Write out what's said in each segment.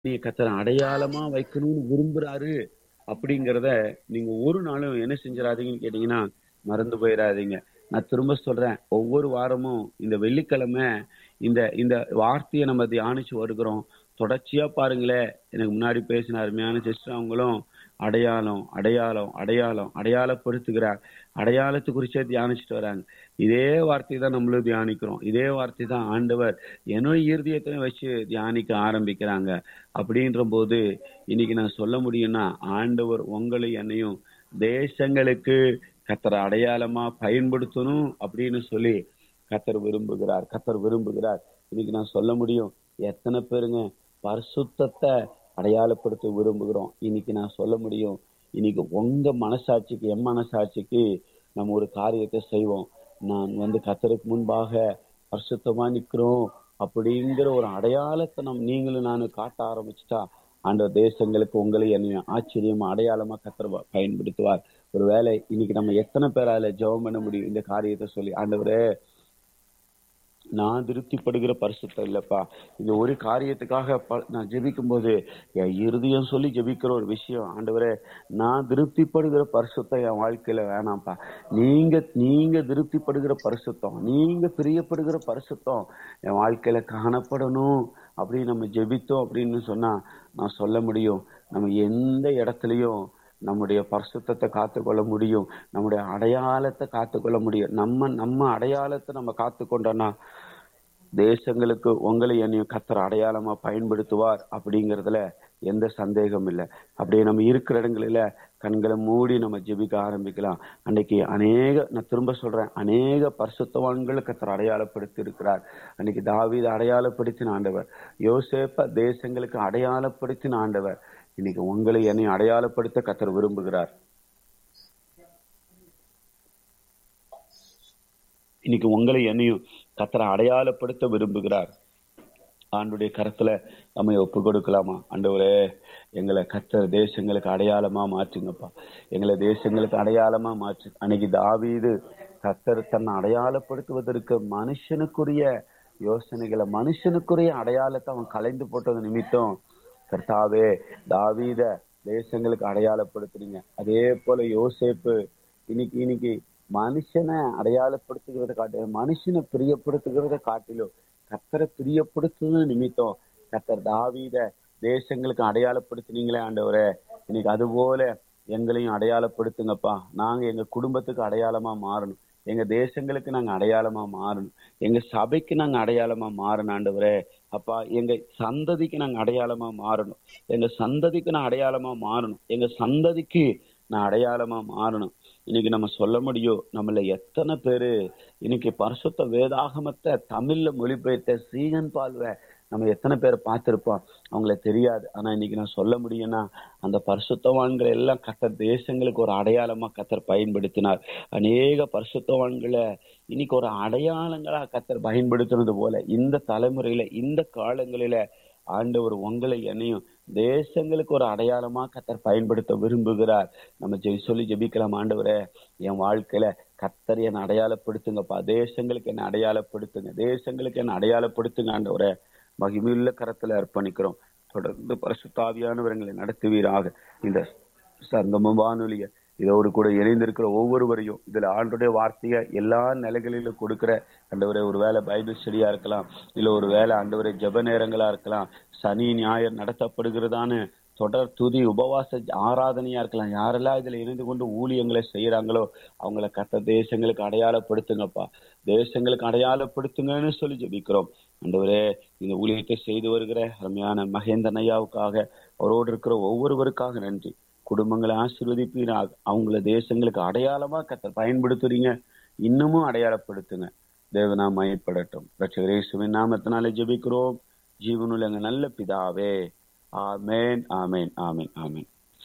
நீ கத்தரை அடையாளமா வைக்கணும்னு விரும்புறாரு அப்படிங்கிறத நீங்க ஒரு நாளும் என்ன செஞ்சிடாதீங்கன்னு கேட்டீங்கன்னா மறந்து போயிடாதீங்க நான் திரும்ப சொல்றேன் ஒவ்வொரு வாரமும் இந்த வெள்ளிக்கிழமை இந்த இந்த வார்த்தையை நம்ம தியானிச்சு வருகிறோம் தொடர்ச்சியா பாருங்களேன் எனக்கு முன்னாடி பேசின அருமையான சிஸ்டர் அவங்களும் அடையாளம் அடையாளம் அடையாளம் அடையாளப்படுத்துகிறார் அடையாளத்தை குறிச்சே தியானிச்சுட்டு வராங்க இதே வார்த்தை தான் நம்மளும் தியானிக்கிறோம் இதே வார்த்தை தான் ஆண்டவர் என்னுடைய இருதயத்தையும் வச்சு தியானிக்க ஆரம்பிக்கிறாங்க அப்படின்ற போது இன்னைக்கு நான் சொல்ல முடியும்னா ஆண்டவர் உங்களை என்னையும் தேசங்களுக்கு கத்தரை அடையாளமா பயன்படுத்தணும் அப்படின்னு சொல்லி கத்தர் விரும்புகிறார் கத்தர் விரும்புகிறார் இன்னைக்கு நான் சொல்ல முடியும் எத்தனை பேருங்க பரிசுத்தத்தை அடையாளப்படுத்த விரும்புகிறோம் இன்னைக்கு நான் சொல்ல முடியும் இன்னைக்கு உங்க மனசாட்சிக்கு என் மனசாட்சிக்கு நம்ம ஒரு காரியத்தை செய்வோம் நான் வந்து கத்தருக்கு முன்பாக பரிசுத்தமா நிக்கிறோம் அப்படிங்கிற ஒரு அடையாளத்தை நம் நீங்களும் நானும் காட்ட ஆரம்பிச்சுட்டா அந்த தேசங்களுக்கு உங்களை என்னையும் ஆச்சரியமா அடையாளமா கத்தர் பயன்படுத்துவார் ஒருவேளை இன்னைக்கு நம்ம எத்தனை பேரால ஜெபம் பண்ண முடியும் இந்த காரியத்தை சொல்லி ஆண்டவரே நான் திருப்திப்படுகிற பரிசுத்தம் இல்லப்பா இந்த ஒரு காரியத்துக்காக நான் ஜெபிக்கும் போது என் இருதயம் சொல்லி ஜெபிக்கிற ஒரு விஷயம் ஆண்டவரே நான் திருப்திப்படுகிற பரிசுத்தம் என் வாழ்க்கையில வேணாம்ப்பா நீங்க நீங்க திருப்திப்படுகிற பரிசுத்தம் நீங்க பிரியப்படுகிற பரிசுத்தம் என் வாழ்க்கையில காணப்படணும் அப்படின்னு நம்ம ஜெபித்தோம் அப்படின்னு சொன்னா நான் சொல்ல முடியும் நம்ம எந்த இடத்துலயும் நம்முடைய பரிசுத்தத்தை காத்துக்கொள்ள முடியும் நம்முடைய அடையாளத்தை காத்துக்கொள்ள முடியும் நம்ம நம்ம அடையாளத்தை நம்ம காத்துக்கொண்டோம்னா தேசங்களுக்கு உங்களை என்னையும் கத்தர் அடையாளமா பயன்படுத்துவார் அப்படிங்கிறதுல எந்த சந்தேகம் இல்லை அப்படியே நம்ம இருக்கிற இடங்களில கண்களை மூடி நம்ம ஜெபிக்க ஆரம்பிக்கலாம் அன்னைக்கு அநேக நான் திரும்ப சொல்றேன் அநேக பரிசுத்தவான்களை கத்தர் அடையாளப்படுத்தி இருக்கிறார் அன்னைக்கு தாவீத அடையாளப்படுத்தின ஆண்டவர் யோசேப்ப தேசங்களுக்கு அடையாளப்படுத்தின ஆண்டவர் இன்னைக்கு உங்களை என்னை அடையாளப்படுத்த கத்தர் விரும்புகிறார் இன்னைக்கு உங்களை என்னையும் கத்தரை அடையாளப்படுத்த விரும்புகிறார் ஆண்டுடைய கரத்துல நம்ம ஒப்பு கொடுக்கலாமா ஆண்டவரே எங்களை கத்தர் தேசங்களுக்கு அடையாளமா மாற்றுங்கப்பா எங்களை தேசங்களுக்கு அடையாளமா மாற்று அன்னைக்கு தாவீது கத்தர் தன்னை அடையாளப்படுத்துவதற்கு மனுஷனுக்குரிய யோசனைகளை மனுஷனுக்குரிய அடையாளத்தை அவன் கலைந்து போட்டது நிமித்தம் கர்த்தாவே தாவீத தேசங்களுக்கு அடையாளப்படுத்துறீங்க அதே போல யோசேப்பு இன்னைக்கு இன்னைக்கு மனுஷனை அடையாளப்படுத்துகிறத காட்டு மனுஷனை பிரியப்படுத்துகிறத காட்டிலும் கத்தரை பிரியப்படுத்துறது நிமித்தம் கத்தர் தாவீத தேசங்களுக்கு அடையாளப்படுத்தினீங்களே ஆண்டவரே இன்னைக்கு அது போல எங்களையும் அடையாளப்படுத்துங்கப்பா நாங்க எங்க குடும்பத்துக்கு அடையாளமா மாறணும் எங்க தேசங்களுக்கு நாங்க அடையாளமா மாறணும் எங்க சபைக்கு நாங்க அடையாளமா மாறணும் ஆண்டவரே அப்பா எங்க சந்ததிக்கு நாங்க அடையாளமா மாறணும் எங்க சந்ததிக்கு நான் அடையாளமா மாறணும் எங்க சந்ததிக்கு நான் அடையாளமா மாறணும் இன்னைக்கு நம்ம சொல்ல முடியும் நம்மள எத்தனை பேரு இன்னைக்கு பரிசுத்த வேதாகமத்தை தமிழ்ல மொழிபெயர்த்த சீகன் பால்வ நம்ம எத்தனை பேரை பார்த்திருப்போம் அவங்கள தெரியாது ஆனா இன்னைக்கு நான் சொல்ல முடியும்னா அந்த பரிசுத்தவான்களை எல்லாம் கத்தர் தேசங்களுக்கு ஒரு அடையாளமா கத்தர் பயன்படுத்தினார் அநேக பரிசுத்தவான்களை இன்னைக்கு ஒரு அடையாளங்களா கத்தர் பயன்படுத்துறது போல இந்த தலைமுறையில இந்த காலங்களில ஆண்டவர் உங்களை என்னையும் தேசங்களுக்கு ஒரு அடையாளமா கத்தர் பயன்படுத்த விரும்புகிறார் நம்ம ஜெய் சொல்லி ஜெபிக்கலாம் ஆண்டவரே என் வாழ்க்கையில கத்தர் என்னை அடையாளப்படுத்துங்கப்பா தேசங்களுக்கு என்ன அடையாளப்படுத்துங்க தேசங்களுக்கு என்ன அடையாளப்படுத்துங்க ஆண்டவரே மகிமையுள்ள கரத்துல அர்ப்பணிக்கிறோம் தொடர்ந்து பரிசுத்தாவியானவர்களை நடத்துவீராக இந்த சங்கம வானொலிய இதோடு கூட இணைந்திருக்கிற ஒவ்வொருவரையும் இதுல ஆண்டுடைய வார்த்தைய எல்லா நிலைகளிலும் கொடுக்கிற அண்டவரை ஒரு வேலை பைபிள் ஸ்டடியா இருக்கலாம் இல்ல ஒரு வேலை அண்டவரை ஜப நேரங்களா இருக்கலாம் சனி ஞாயிறு நடத்தப்படுகிறதான தொடர் துதி உபவாச ஆராதனையா இருக்கலாம் யாரெல்லாம் இதுல இணைந்து கொண்டு ஊழியங்களை செய்யறாங்களோ அவங்கள கத்த தேசங்களுக்கு அடையாளப்படுத்துங்கப்பா தேசங்களுக்கு அடையாளப்படுத்துங்கன்னு சொல்லி ஜெபிக்கிறோம் அண்டவரே இந்த ஊழியத்தை செய்து வருகிற அருமையான மகேந்திரன் ஐயாவுக்காக அவரோடு இருக்கிற ஒவ்வொருவருக்காக நன்றி குடும்பங்களை ஆசீர்வதிப்பீராக அவங்கள தேசங்களுக்கு அடையாளமா கத்த பயன்படுத்துறீங்க இன்னமும் அடையாளப்படுத்துங்க தேவனா மயப்படட்டும் ரட்சகரேசுவின் நாமத்தினாலே ஜெபிக்கிறோம் ஜீவனுள்ள எங்க நல்ல பிதாவே ஆமேன் ஆமேன் ஆமேன் ஆமேன்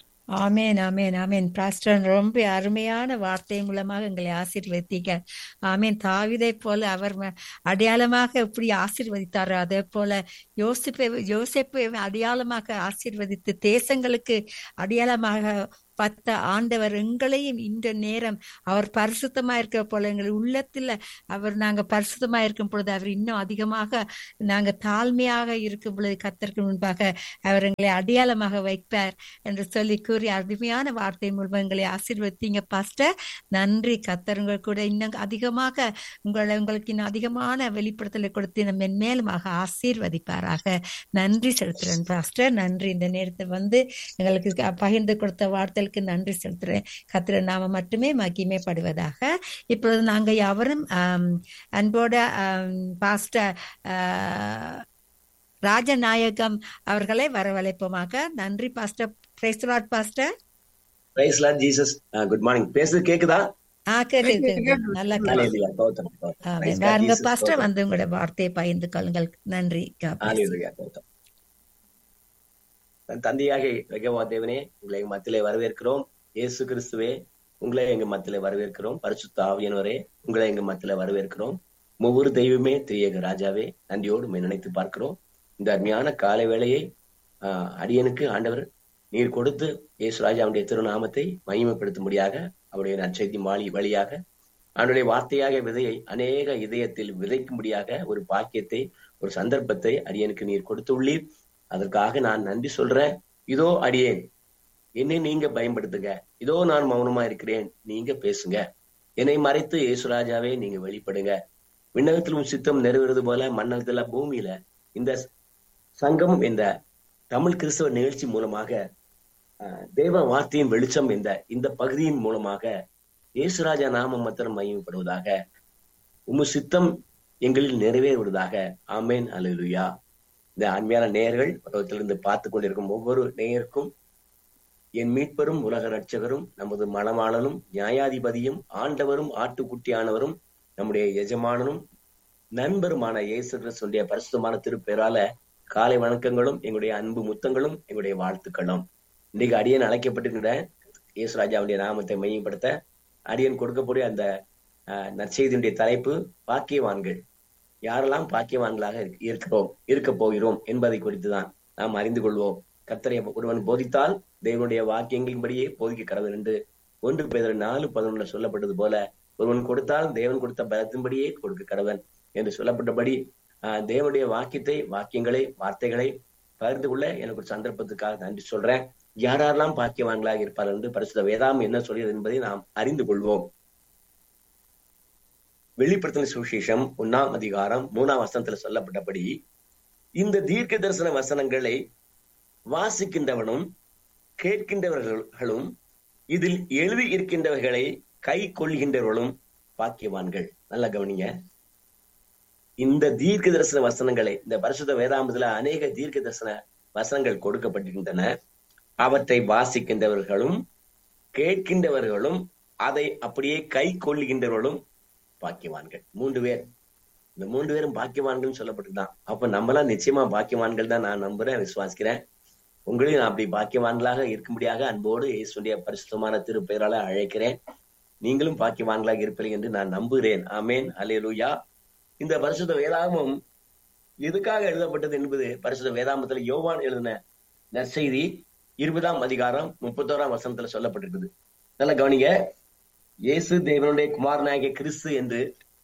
ஆமேன் ஆமேன் ஆமேன் பாஸ்டர் ரொம்ப அருமையான வார்த்தை மூலமாக எங்களை ஆசீர்வதித்தீங்க ஆமேன் தாவிதை போல அவர் அடையாளமாக எப்படி ஆசீர்வதித்தாரோ அதே போல யோசிப்பை யோசிப்பை அடையாளமாக ஆசீர்வதித்து தேசங்களுக்கு அடையாளமாக பத்த ஆண்டவர் எங்களையும் இந்த நேரம் அவர் பரிசுத்தமா இருக்கிற போல எங்கள் உள்ளத்துல அவர் நாங்க பரிசுத்தமா இருக்கும் பொழுது அவர் இன்னும் அதிகமாக நாங்க தாழ்மையாக இருக்கும் பொழுது கத்தருக்கு முன்பாக அவர் எங்களை அடையாளமாக வைப்பார் என்று சொல்லி கூறி அருமையான வார்த்தை மூலம் எங்களை ஆசீர்வதித்தீங்க பாஸ்டர் நன்றி கத்தருங்கள் கூட இன்னும் அதிகமாக உங்களை உங்களுக்கு இன்னும் அதிகமான வெளிப்படுத்தலை கொடுத்து நம்ம மேலுமாக ஆசீர்வதிப்பாராக நன்றி செலுத்துறேன் பாஸ்டர் நன்றி இந்த நேரத்தை வந்து எங்களுக்கு பகிர்ந்து கொடுத்த வார்த்தைகளுக்கு நன்றி செலுத்துறேன் கத்திர நாம மட்டுமே மகிமைப்படுவதாக இப்பொழுது நாங்க யாவரும் ஆம், அன்போட ஆம், பாஸ்டர் ஆ, ராஜநாயகம் அவர்களை வரவழைப்போமாக நன்றி pastor praise lord pastor praise lord Jesus good morning பேசுறது கேக்குதா ஆ கேக்குது கேக்குது. நல்லா கேக்குது ஹalleluya கௌதம் ஆமென். Praise God, வாருங்க Jesus, பாஸ்டர் கௌதம். வந்து உங்களோட வார்த்தையை பகிர்ந்து கொள்ளுங்கள் நன்றி God bless. ஹalleluya கௌதம் தன் தந்தையாக யெகோவா தேவனே உங்களை எங்க மத்தியிலே வரவேற்கிறோம் இயேசு கிறிஸ்துவே உங்களை எங்க மத்தியிலே வரவேற்கிறோம் பரிசுத்த ஆவியானவரே உங்களை எங்க மத்தியிலே வரவேற்கிறோம் ஒவ்வொரு தெய்வமே திரியக ராஜாவே நன்றியோடு உம்மை நினைத்து பார்க்கிறோம் இந்த அருமையான காலை வேளையை ஆஹ், அடியனுக்கு ஆண்டவர் நீர் கொடுத்து இயேசு ராஜாவுடைய திருநாமத்தை மகிமைப்படுத்தும்படியாக அவருடைய நற்செய்தி மாளி வழியாக அவனுடைய வார்த்தையாக விதையை அநேக இதயத்தில் விதைக்கும்படியாக ஒரு பாக்கியத்தை ஒரு சந்தர்ப்பத்தை அடியனுக்கு நீர் கொடுத்துள்ளீர் அதற்காக நான் நன்றி சொல்றேன் இதோ அடியேன் என்னை நீங்க பயன்படுத்துங்க இதோ நான் மௌனமா இருக்கிறேன் நீங்க பேசுங்க என்னை மறைத்து இயேசுராஜாவே நீங்க வெளிப்படுங்க விண்ணகத்திலும் சித்தம் நிறைவேறது போல மன்னகத்துல பூமியில இந்த சங்கம் இந்த தமிழ் கிறிஸ்தவ நிகழ்ச்சி மூலமாக அஹ், தேவ வார்த்தையின் வெளிச்சம் இந்த இந்த பகுதியின் மூலமாக இயேசுராஜா நாம மாத்திரம் மையப்படுவதாக உமு சித்தம் எங்களில் நிறைவேறுவதாக ஆமேன் அல்லேலூயா இந்த ஆண்மையான நேயர்கள் உலகத்திலிருந்து பார்த்து கொண்டிருக்கும் ஒவ்வொரு நேயருக்கும் என் மீட்பரும் உலக ரட்சகரும் நமது மணவாளனும் நியாயாதிபதியும் ஆண்டவரும் ஆட்டுக்குட்டியானவரும் நம்முடைய எஜமானனும் நண்பருமான இயேசு கிறிஸ்துடைய பரிசுத்தமான திருப்பெயரால காலை வணக்கங்களும் எங்களுடைய அன்பு முத்தங்களும் எங்களுடைய வாழ்த்துக்களும் இன்னைக்கு அடியன் அழைக்கப்பட்டிருக்கிற இயேசுராஜாவுடைய நாமத்தை மையப்படுத்த அடியன் கொடுக்கக்கூடிய அந்த அஹ், நற்செய்தியுடைய தலைப்பு பாக்கியவான்கள் யாரெல்லாம் பாக்கியவான்களாக இருக்க- இருக்கிறோம் இருக்க போகிறோம் என்பதை குறித்துதான் நாம் அறிந்து கொள்வோம் கத்தரை ஒருவன் போதித்தால் தேவனுடைய வாக்கியங்களின்படியே போதிக்க கடவுள் என்று ஒன்று பேதர் நாலு பதினொன்றுல சொல்லப்பட்டது போல ஒருவன் கொடுத்தால் தேவன் கொடுத்த பலத்தின்படியே கொடுக்க கடவன் என்று சொல்லப்பட்டபடி ஆஹ், தேவனுடைய வாக்கியத்தை வாக்கியங்களை வார்த்தைகளை பகிர்ந்து கொள்ள எனக்கு ஒரு சந்தர்ப்பத்துக்காக நன்றி சொல்றேன் யாரெல்லாம் பாக்கியவான்களாக இருப்பார் என்று பரிசுத்த வேதாம் என்ன சொல்கிறது என்பதை நாம் அறிந்து கொள்வோம் வெளிப்படுத்தின சுவிசேஷம் ஒன்னாம் அதிகாரம் மூணாம் வசனத்துல சொல்லப்பட்டபடி இந்த தீர்க்க தரிசன வசனங்களை வாசிக்கின்றவனும் கேட்கின்றவர்களும் இதில் எழுதி இருக்கின்றவர்களை கை கொள்கின்றவர்களும் பாக்கியவான்கள் நல்லா கவனிங்க இந்த தீர்க்க தரிசன வசனங்களை இந்த பரிசுத்த வேதாந்தத்துல அநேக தீர்க்க தரிசன வசனங்கள் கொடுக்கப்பட்டிருக்கின்றன அவற்றை வாசிக்கின்றவர்களும் கேட்கின்றவர்களும் அதை அப்படியே கை கொள்ளுகின்றவர்களும் பாக்கியவான்கள் மூன்று பேர் இந்த மூன்று பேரும் பாக்கியவான்கள் சொல்லப்பட்டுதான் அப்ப நம்மளாம் நிச்சயமா பாக்கியவான்கள் தான் நான் நம்புறேன் விசுவாசிக்கிறேன் உங்களையும் நான் அப்படி பாக்கியவான்களாக இருக்கும்படியாக அன்போடு இயேசுடைய பரிசுத்தமான திருப்பெயரால அழைக்கிறேன் நீங்களும் பாக்கியவான்களாக இருப்பீர்கள் என்று நான் நம்புகிறேன் ஆமேன் அல்லேலூயா இந்த பரிசுத்த வேதாகமம் எதுக்காக எழுதப்பட்டது என்பது பரிசுத்த வேதாமத்துல யோவான் எழுதின நற்செய்தி இருபதாம் அதிகாரம் முப்பத்தோராம் வசனத்துல சொல்லப்பட்டிருக்குது நல்லா கவனிங்க இயேசு தேவனுடைய குமாரனாகிய கிறிஸ்து என்று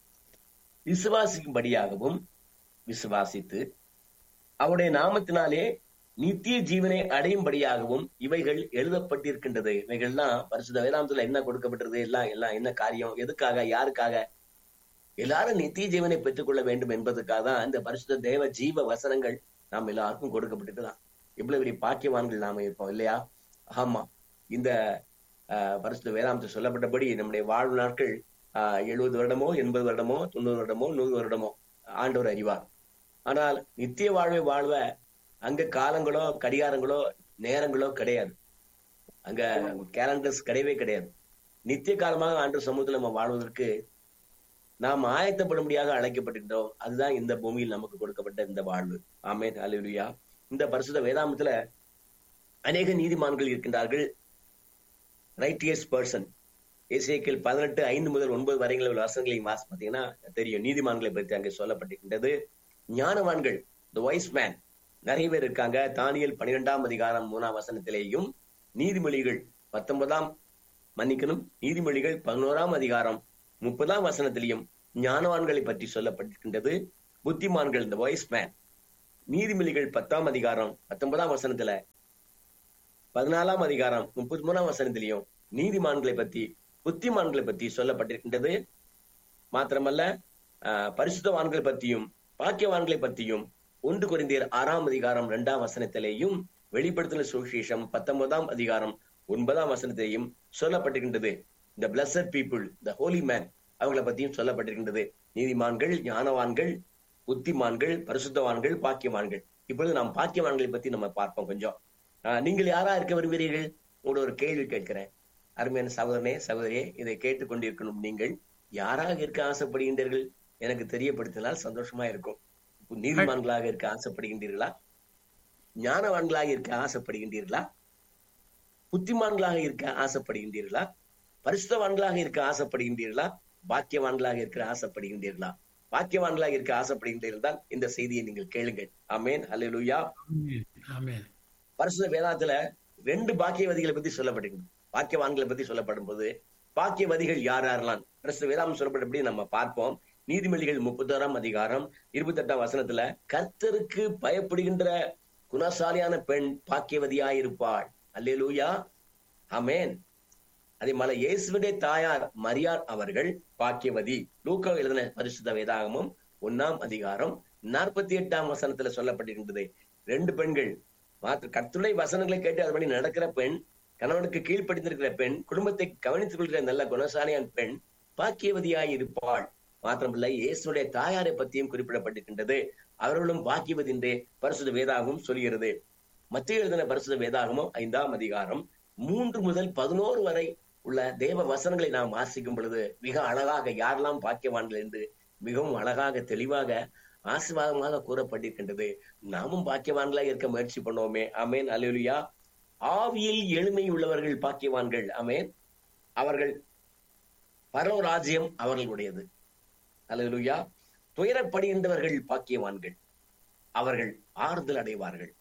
விசுவாசிக்கும்படியாகவும் விசுவாசித்து அவருடைய நாமத்தினாலே நித்திய ஜீவனை அடையும்படியாகவும் இவைகள் எழுதப்பட்டிருக்கின்றது இவைகள்லாம் பரிசுத்த வேதாந்தத்துல என்ன கொடுக்கப்பட்டிருது எல்லாம் எல்லாம் என்ன காரியம் எதுக்காக யாருக்காக எல்லாரும் நித்திய ஜீவனை பெற்றுக்கொள்ள வேண்டும் என்பதற்காக தான் இந்த பரிசுத்த தேவ ஜீவ வசனங்கள் நாம் எல்லாருக்கும் கொடுக்கப்பட்டிருக்குதான் இவ்வளவு பெரிய பாக்கியவான்கள் நாம இருப்போம் இல்லையா ஆமா இந்த ஆஹ், பரிசுத்த வேதாந்தத்தில் சொல்லப்பட்டபடி நம்முடைய வாழ்வு நாட்கள் ஆஹ், எழுபது வருடமோ எண்பது வருடமோ தொண்ணூறு வருடமோ நூறு வருடமோ ஆண்டவர் அறிவார் ஆனால் நித்திய வாழ்வை வாழ்வ அங்க காலங்களோ கடிகாரங்களோ நேரங்களோ கிடையாது அங்க கேலண்டர்ஸ் கிடையவே கிடையாது நித்திய காலமாக ஆண்டு சமூகத்தில் நம்ம வாழ்வதற்கு நாம் ஆயத்தப்படும்படியாக அழைக்கப்பட்டிருந்தோம் அதுதான் இந்த பூமியில் நமக்கு கொடுக்கப்பட்ட இந்த வாழ்வு ஆமேன் அல்லேலூயா இந்த பரிசுத்த வேதாமத்துல அநேக நீதிமான்கள் இருக்கின்றார்கள் ரைட்டியஸ் பர்சன் இசைக்கில் பதினெட்டு ஐந்து முதல் ஒன்பது வரைகளை உள்ள வசனங்களையும் வாசி பார்த்தீங்கன்னா தெரியும் நீதிமான்களை பற்றி அங்கே சொல்லப்பட்டிருக்கின்றது ஞானவான்கள் த வைஸ் மேன் நிறைய பேர் இருக்காங்க தானியல் பன்னிரெண்டாம் அதிகாரம் மூணாம் வசனத்திலேயும் நீதிமொழிகள் பத்தொன்பதாம் மன்னிக்கணும் நீதிமொழிகள் பதினோராம் அதிகாரம் முப்பதாம் வசனத்திலையும் ஞானவான்களை பற்றி சொல்லப்பட்டிருக்கின்றது புத்திமான்கள் இந்த வாய்ஸ் மேன் நீதிமொழிகள் பத்தாம் அதிகாரம் பத்தொன்பதாம் வசனத்துல பதினாலாம் அதிகாரம் முப்பத்தி மூணாம் வசனத்திலையும் நீதிமான்களை பத்தி புத்திமான்களை பத்தி சொல்லப்பட்டிருக்கின்றது மாத்திரமல்ல ஆஹ், பரிசுத்தவான்களை பற்றியும் பாக்கியவான்களை பற்றியும் ஒன்று குறைந்தீர் ஆறாம் அதிகாரம் இரண்டாம் வசனத்திலேயும் வெளிப்படுத்தின சுவிசேஷம் பத்தொன்பதாம் அதிகாரம் ஒன்பதாம் வசனத்திலேயும் சொல்லப்பட்டிருக்கின்றது இந்த blessed people the holy man அவங்களை பத்தியும் சொல்லப்பட்டிருக்கின்றது நீதிமான்கள் ஞானவான்கள் புத்திமான்கள் பரிசுத்தவான்கள் பாக்கியவான்கள் இப்பொழுது நாம் பாக்கியவான்களை பத்தி நம்ம பார்ப்போம் கொஞ்சம் ஆஹ், நீங்கள் யாரா இருக்க விரும்புகிறீர்கள் உங்களோட ஒரு கேள்வி கேட்கிறேன் அருமையான சகோதரனே சகோதரியே இதை கேட்டுக்கொண்டிருக்கணும் நீங்கள் யாராக இருக்க ஆசைப்படுகின்றீர்கள் எனக்கு தெரியப்படுத்தினால் சந்தோஷமா இருக்கும் நீதிமான்களாக இருக்க ஆசைப்படுகின்றீர்களா ஞானவான்களாக இருக்க ஆசைப்படுகின்றீர்களா புத்திமான்களாக இருக்க ஆசைப்படுகின்றீர்களா பரிசுத்தவான்களாக இருக்க ஆசைப்படுகின்றீர்களா பாக்கியவான்களாக இருக்க ஆசைப்படுகின்றீர்களா பாக்கியவான்களாக இருக்க ஆசைப்படுகின்றீர்கள் தான் இந்த செய்தியை நீங்கள் கேளுங்கள் ஆமேன் அல்லேலூயா ஆமென். ஆமென் பரிசுத்த வேதாத்துல ரெண்டு பாக்கியவதிகளை பத்தி சொல்லப்பட்டிருக்கு பாக்கியவான்களை பத்தி சொல்லப்படும் போது பாக்கியவதிகள் யார் யாரெல்லாம் பரிசுத்த வேதாம் சொல்லப்பட்டபடி நம்ம பார்ப்போம் நீதிமொழிகள் முப்பத்தோராம் அதிகாரம் இருபத்தெட்டாம் வசனத்துல கர்த்தருக்கு பயப்படுகின்ற குணசாலியான பெண் பாக்கியவதியாயிருப்பாள் அல்லேலூயா ஆமென் அதே போல இயேசுடைய தாயார் மரியார் அவர்கள் பாக்கியவதி லூக்கா எழுதின பரிசுத்த வேதாகமும் ஒன்னாம் அதிகாரம் நாற்பத்தி எட்டாம் வசனத்துல சொல்லப்பட்டிருக்கின்றது ரெண்டு பெண்கள் மாற்ற கர்த்தருடைய வசனங்களை கேட்டு அதுபடி நடக்கிற பெண் கணவனுக்கு கீழ்ப்படிந்திருக்கிற பெண் குடும்பத்தை கவனித்துக் கொள்கிற நல்ல குணசாலியான பெண் பாக்கியவதியாய் இருப்பாள் மாத்திரமல்ல இயேசுடைய தாயாரை பற்றியும் குறிப்பிடப்பட்டிருக்கின்றது அவர்களும் பாக்கியவதி என்றே பரிசுத்த வேதாகமும் சொல்கிறது மத்திய எழுதின பரிசுத்த வேதாகமும் ஐந்தாம் அதிகாரம் மூன்று முதல் பதினோரு வரை உள்ள தேவ வசனங்களை நாம் வாசிக்கும் பொழுது மிக அழகாக யாரெல்லாம் பாக்கியவான்கள் என்று மிகவும் அழகாக தெளிவாக ஆசீர்வாதமாக கூறப்பட்டிருக்கின்றது நாமும் பாக்கியவான்களாக இருக்க முயற்சி பண்ணுவோமே அமேன் அலுவலியா ஆவியில் எளிமை உள்ளவர்கள் பாக்கியவான்கள் அமேன் அவர்கள் பரவராஜ்யம் அவர்களுடையது அலுவலியா துயரப்படுகின்றவர்கள் பாக்கியவான்கள் அவர்கள் ஆறுதல் அடைவார்கள்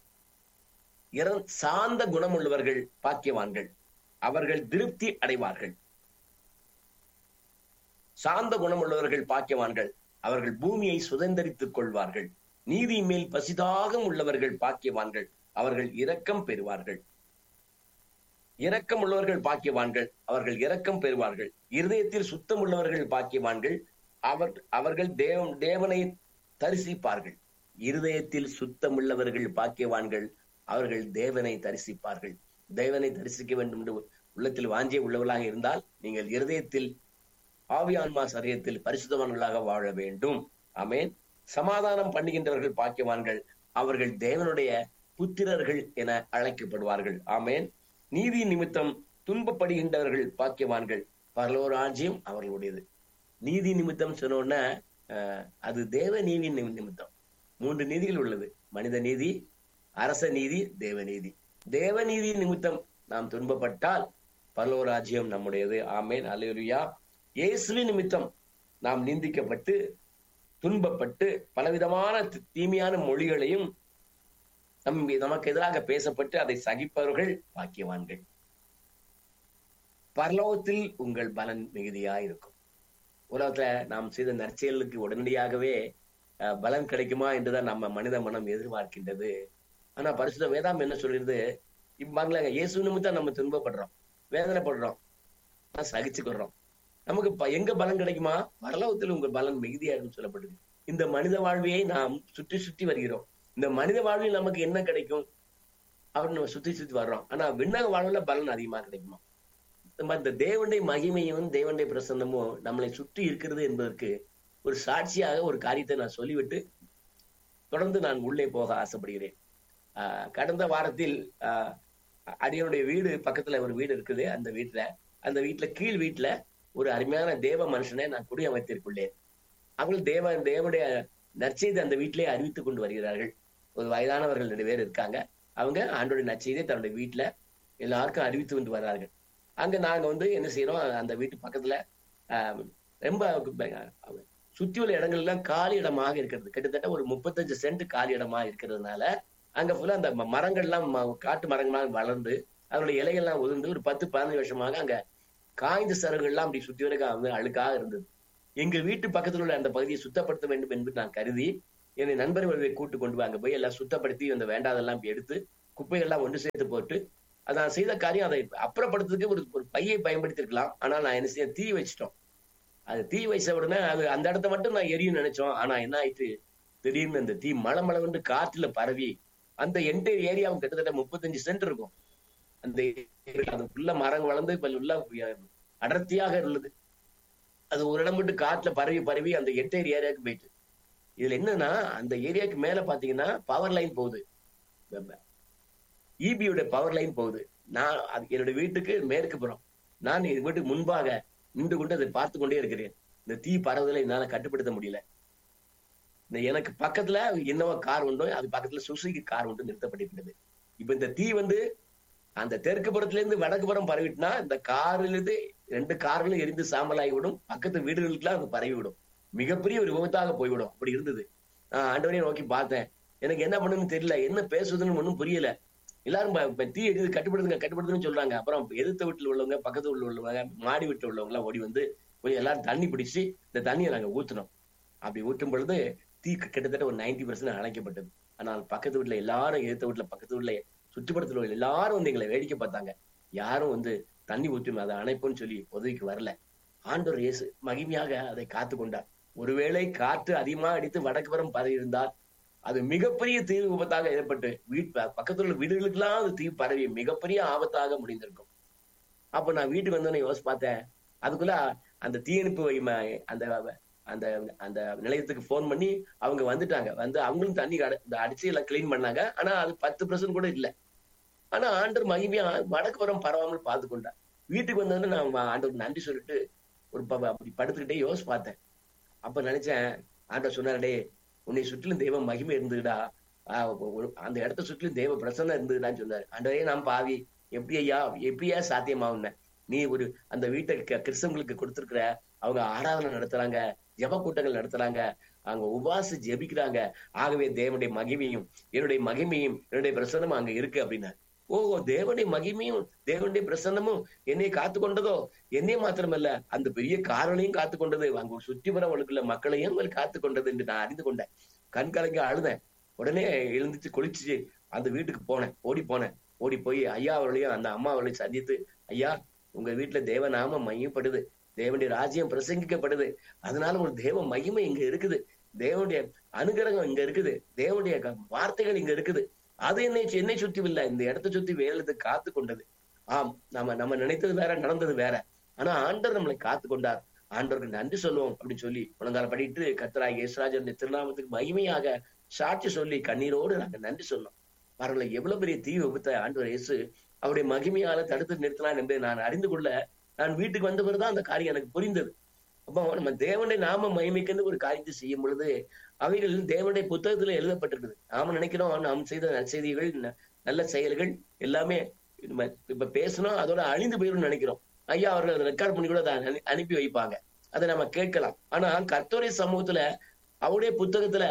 இற- சாந்த குணமுள்ளவர்கள் பாக்கியவான்கள் அவர்கள் திருப்தி அடைவார்கள் சாந்த குணமுள்ளவர்கள் பாக்கியவான்கள் அவர்கள் பூமியை சுதந்திரித்துக் கொள்வார்கள் நீதி மேல் பசிதாகம் உள்ளவர்கள் பாக்கியவான்கள் அவர்கள் இரக்கம் பெறுவார்கள் இரக்கம் உள்ளவர்கள் பாக்கியவான்கள் அவர்கள் இரக்கம் பெறுவார்கள் இருதயத்தில் சுத்தம் உள்ளவர்கள் பாக்கியவான்கள் அவர் அவர்கள் தேவன் தேவனை தரிசிப்பார்கள் இருதயத்தில் சுத்தம் உள்ளவர்கள் பாக்கியவான்கள் அவர்கள் தேவனை தரிசிப்பார்கள் தேவனை தரிசிக்க வேண்டும் என்று உள்ளத்தில் வாஞ்சிய உள்ளவர்களாக இருந்தால் நீங்கள் இருதயத்தில் ஆவியான்மா சரியத்தில் பரிசுத்தவான்களாக வாழ வேண்டும் ஆமென் சமாதானம் பண்ணுகின்றவர்கள் பாக்கியவான்கள் அவர்கள் தேவனுடைய புத்திரர்கள் என அழைக்கப்படுவார்கள் ஆமென் நீதி நிமித்தம் துன்பப்படுகின்றவர்கள் பாக்கியவான்கள் பரலோராஜ்யம் அவர்களுடையது நீதி நிமித்தம் சொன்னோன்னா அஹ், அது தேவ நீதி நிமி- நிமித்தம் மூன்று நீதிகள் உள்ளது மனித நீதி அரச நீதி தேவ நீதி தேவ நீதி நிமித்தம் நாம் துன்பப்பட்டால் பரலோராஜ்யம் நம்முடையது ஆமேன் அல்லேலூயா இயேசுவின் நிமித்தம் நாம் நிந்திக்கப்பட்டு துன்பப்பட்டு பலவிதமான தி- தீமையான மொழிகளையும் நம் நமக்கு எதிராக பேசப்பட்டு அதை சகிப்பவர்கள் பாக்கியவான்கள் பரலோகத்தில் உங்கள் பலன் மிகுதியாயிருக்கும் உலகத்துல நாம் செய்த நற்செயலுக்கு உடனடியாகவே அஹ், பலன் கிடைக்குமா என்றுதான் நம்ம மனித மனம் எதிர்பார்க்கின்றது ஆனா பரிசுத்த வேதாம் என்ன சொல்லிருது இப்பாங்களங்க இயேசு நிமித்தம் நம்ம துன்பப்படுறோம் வேதனைப்படுறோம் ஆனா சகிச்சுக்கிறோம் நமக்கு ப- எங்க பலன் கிடைக்குமா பரலோகத்தில் உங்கள் பலன் மிகுதியா இருக்கும் சொல்லப்படுது இந்த மனித வாழ்வையை நாம் சுற்றி சுற்றி வருகிறோம் இந்த மனித வாழ்வில் நமக்கு என்ன கிடைக்கும் அவர் நம்ம சுத்தி சுத்தி வர்றோம் ஆனா விண்ணக வாழ்வுல பலன் அதிகமா கிடைக்குமா நம்ம இந்த தேவனுடைய மகிமையும் தேவனுடைய பிரசன்னமும் நம்மளை சுற்றி இருக்கிறது என்பதற்கு ஒரு சாட்சியாக ஒரு காரியத்தை நான் சொல்லிவிட்டு தொடர்ந்து நான் உள்ளே போக ஆசைப்படுகிறேன் ஆஹ் கடந்த வாரத்தில் ஆஹ் அடியனுடைய வீடு பக்கத்துல ஒரு வீடு இருக்குது அந்த வீட்டுல அந்த வீட்டுல கீழ் வீட்டுல ஒரு அருமையான தேவ மனுஷனை நான் குடியமைத்திருக்குள்ளேன் அவர்கள் தேவ தேவனுடைய நற்செய்தி அந்த வீட்டிலே அறிவித்துக் கொண்டு வருகிறார்கள் ஒரு வயதானவர்கள் ரெண்டு பேர் இருக்காங்க அவங்க ஆண்டோடைய நற்செய்தியை தன்னுடைய வீட்டுல எல்லாருக்கும் அறிவித்து கொண்டு வர்றார்கள் அங்க நாங்க வந்து என்ன செய்யறோம் அந்த வீட்டு பக்கத்துல ஆஹ், ரொம்ப அஹ், சுற்றியுள்ள இடங்கள் எல்லாம் காலி இடமாக இருக்கிறது கிட்டத்தட்ட ஒரு முப்பத்தஞ்சு சென்ட் காலி இடமா இருக்கிறதுனால அங்க ஃபுல்லா அந்த ம- மரங்கள்லாம் ம- காட்டு மரங்கள்லாம் வளர்ந்து அதனுடைய இலைகள்லாம் உதிர்ந்து ஒரு பத்து பதினஞ்சு வருஷமாக அங்க காய்ந்த சருகள்லாம் அப்படி சுத்தி வரைக்கும் வந்து அழுக்காக இருந்தது எங்க வீட்டு பக்கத்துல உள்ள அந்த பகுதியை சுத்தப்படுத்த வேண்டும் என்று நான் கருதி என்னை நண்பர்களை கூட்டு கொண்டு போய் அங்க போய் எல்லாம் சுத்தப்படுத்தி அந்த வேண்டாதெல்லாம் இப்படி எடுத்து குப்பைகள்லாம் ஒன்று சேர்த்து போட்டு அது நான் செய்த காரியம் அதை அப்புறப்படுத்துறதுக்கு ஒரு ஒரு பையை பயன்படுத்தி இருக்கலாம் ஆனா நான் என்ன செய்ய தீ வச்சிட்டோம் அது தீ வச்ச உடனே அது அந்த இடத்த மட்டும் நான் எரியும் நினைச்சோம் ஆனா என்ன ஆயிட்டு திடீர்னு அந்த தீ மலை மலை காற்றுல பரவி அந்த என்டையர் ஏரியாவும் கிட்டத்தட்ட முப்பத்தஞ்சு சென்ட் இருக்கும் அந்த அது ஃபுல்லா மரம் வளர்ந்து இப்ப உள்ள அடர்த்தியாக இருந்தது அது ஒரு இடம் விட்டு காட்டுல பரவி பரவி அந்த என்டையர் ஏரியாவுக்கு போயிட்டு இதுல என்னன்னா அந்த ஏரியாவுக்கு மேல பாத்தீங்கன்னா பவர் லைன் போகுது இபியோட பவர் லைன் போகுது நான் அது என்னுடைய வீட்டுக்கு மேற்கு புறம் நான் என் வீட்டுக்கு முன்பாக நின்று கொண்டு அதை பார்த்து கொண்டே இருக்கிறேன் இந்த தீ பரவுதலை என்னால கட்டுப்படுத்த முடியல இந்த எனக்கு பக்கத்துல என்னவோ கார் உண்டோ அது பக்கத்துல சுசுகி கார் உண்டு நிறுத்தப்பட்டிருக்கிறது இப்ப இந்த தீ வந்து அந்த தெற்கு புறத்துல இருந்து வடக்கு புறம் பரவிட்டுனா இந்த காரில் இருந்து ரெண்டு கார்களும் எரிந்து சாம்பலாகி விடும் பக்கத்து வீடுகளுக்குலாம் அது பரவி விடும் மிகப்பெரிய ஒரு விபத்தாக போய்விடும் அப்படி இருந்தது நான் ஆண்டவரையும் நோக்கி பார்த்தேன் எனக்கு என்ன பண்ணுன்னு தெரியல என்ன பேசுவதுன்னு ஒன்றும் புரியல எல்லாரும் தீ எரிது கட்டுப்படுத்துங்க கட்டுப்படுத்துன்னு சொல்றாங்க அப்புறம் எதிர்த்த வீட்டுல உள்ளவங்க பக்கத்து வீட்டுல உள்ளவங்க மாடி வீட்டுல உள்ளவங்க எல்லாம் ஓடி வந்து கொஞ்சம் எல்லாரும் தண்ணி பிடிச்சு இந்த தண்ணியை நாங்க ஊத்துனோம் அப்படி ஊற்றும் பொழுது தீ கிட்டத்தட்ட ஒரு நைன்டி பர்சன்ட் அணைக்கப்பட்டது ஆனால் பக்கத்து வீட்டுல எல்லாரும் எதிர்த்த வீட்டுல பக்கத்து வீட்டுல சுற்றுப்படத்துல உள்ள எல்லாரும் வந்து எங்களை வேடிக்கை பார்த்தாங்க யாரும் வந்து தண்ணி ஊற்றும் அதை அணைப்புன்னு சொல்லி உதவிக்கு வரல ஆண்டவர் இயேசு மகிமையாக அதை காத்து கொண்டார் ஒருவேளை காற்று அதிகமா அடித்து வடக்கு புறம் பரவி இருந்தால் அது மிகப்பெரிய தீ விபத்தாக ஏற்பட்டு வீட் பக்கத்துல உள்ள வீடுகளுக்கெல்லாம் அது தீ பரவி மிகப்பெரிய ஆபத்தாக முடிந்திருக்கும் அப்ப நான் வீட்டுக்கு வந்தோடனே யோசிச்சு பார்த்தேன் அதுக்குள்ள அந்த தீயணைப்பு அந்த அந்த அந்த நிலையத்துக்கு போன் பண்ணி அவங்க வந்துட்டாங்க வந்து அவங்களும் தண்ணி அடிச்சு எல்லாம் கிளீன் பண்ணாங்க ஆனா அது பத்து பர்சன்ட் கூட இல்லை ஆனா ஆண்டர் மகிமையா வடக்குப்புறம் பரவாமல் பார்த்து கொண்டார் வீட்டுக்கு வந்தோடனே நான் ஆண்டவர் நன்றி சொல்லிட்டு ஒரு அப்படி படுத்துக்கிட்டே யோசிச்சு பார்த்தேன் அப்ப நினைச்சேன் ஆண்டவர் சொன்னாரடே உன்னை சுற்றிலும் தெய்வம் மகிமை இருந்துடா அந்த இடத்த சுற்றிலும் தெய்வ பிரசன்னம் இருந்ததுடான்னு சொன்னாரு ஆண்டவரே நான் பாவி எப்படி ஐயா எப்படியா சாத்தியமாவுன நீ ஒரு அந்த வீட்டை கிறிஸ்தவங்களுக்கு கொடுத்திருக்கிற அவங்க ஆராதனை நடத்துறாங்க ஜப கூட்டங்கள் நடத்துறாங்க அங்க உபாசு ஜெபிக்கிறாங்க ஆகவே தேவனுடைய மகிமையும் என்னுடைய மகிமையும் என்னுடைய பிரசன்னமும் அங்க இருக்கு அப்படின்னா ஓஹோ தேவனுடைய மகிமையும் தேவனுடைய பிரசன்னமும் என்னை காத்து கொண்டதோ என்னை மாத்திரமல்ல அந்த பெரிய காரணையும் காத்து கொண்டது அங்க சுற்றி வர உள்ள மக்களையும் காத்து கொண்டது என்று நான் அறிந்து கொண்டேன் கண் கலங்க அழுதேன் உடனே எழுந்துச்சு குளிச்சு அந்த வீட்டுக்கு போனேன் ஓடி போனேன் ஓடி போய் ஐயா அவர்களையும் அந்த அம்மா அவர்களையும் சந்தித்து ஐயா உங்க வீட்டுல தேவ நாம மையப்படுது தேவனுடைய ராஜ்யம் பிரசங்கிக்கப்படுது அதனால ஒரு தேவ மகிமை இங்க இருக்குது தேவனுடைய அனுகிரகம் இங்க இருக்குது தேவனுடைய வார்த்தைகள் இங்க இருக்குது அது என்னை என்னை சுத்தி இல்ல இந்த இடத்த சுத்தி வேலது காத்து கொண்டது ஆம் நம்ம நம்ம நினைத்தது வேற நடந்தது வேற ஆனா ஆண்டர் நம்மளை காத்து கொண்டார் ஆண்டவருக்கு நன்றி சொல்லுவோம் அப்படின்னு சொல்லி முழங்கால படிட்டு கத்தராய் இயேசுராஜனுடைய திருநாமத்துக்கு மகிமையாக சாட்சி சொல்லி கண்ணீரோடு நாங்க நன்றி சொன்னோம் பாருங்கள எவ்வளவு பெரிய தீ விபத்தை ஆண்டவர் இயேசு அவருடைய மகிமையால தடுத்து நிறுத்தினான் என்பதை நான் அறிந்து கொள்ள நான் வீட்டுக்கு வந்த பிறகுதான் அந்த காரியம் எனக்கு புரிந்தது அப்போ நம்ம தேவனுடைய நாம மகிமைக்குன்னு ஒரு காரியத்தை செய்யும் பொழுது அவைகள் தேவனுடைய புத்தகத்துல எழுதப்பட்டிருக்குது நாம நினைக்கிறோம் நாம் செய்த நற்செய்திகள் நல்ல செயல்கள் எல்லாமே நம்ம இப்ப பேசணும் அதோட அழிந்து போயிடும் நினைக்கிறோம் ஐயா அவர்கள் அதை ரெக்கார்ட் பண்ணி கூட அதை அனுப்பி வைப்பாங்க அதை நம்ம கேட்கலாம் ஆனா கர்த்தோடைய சமூகத்துல அவருடைய புத்தகத்துல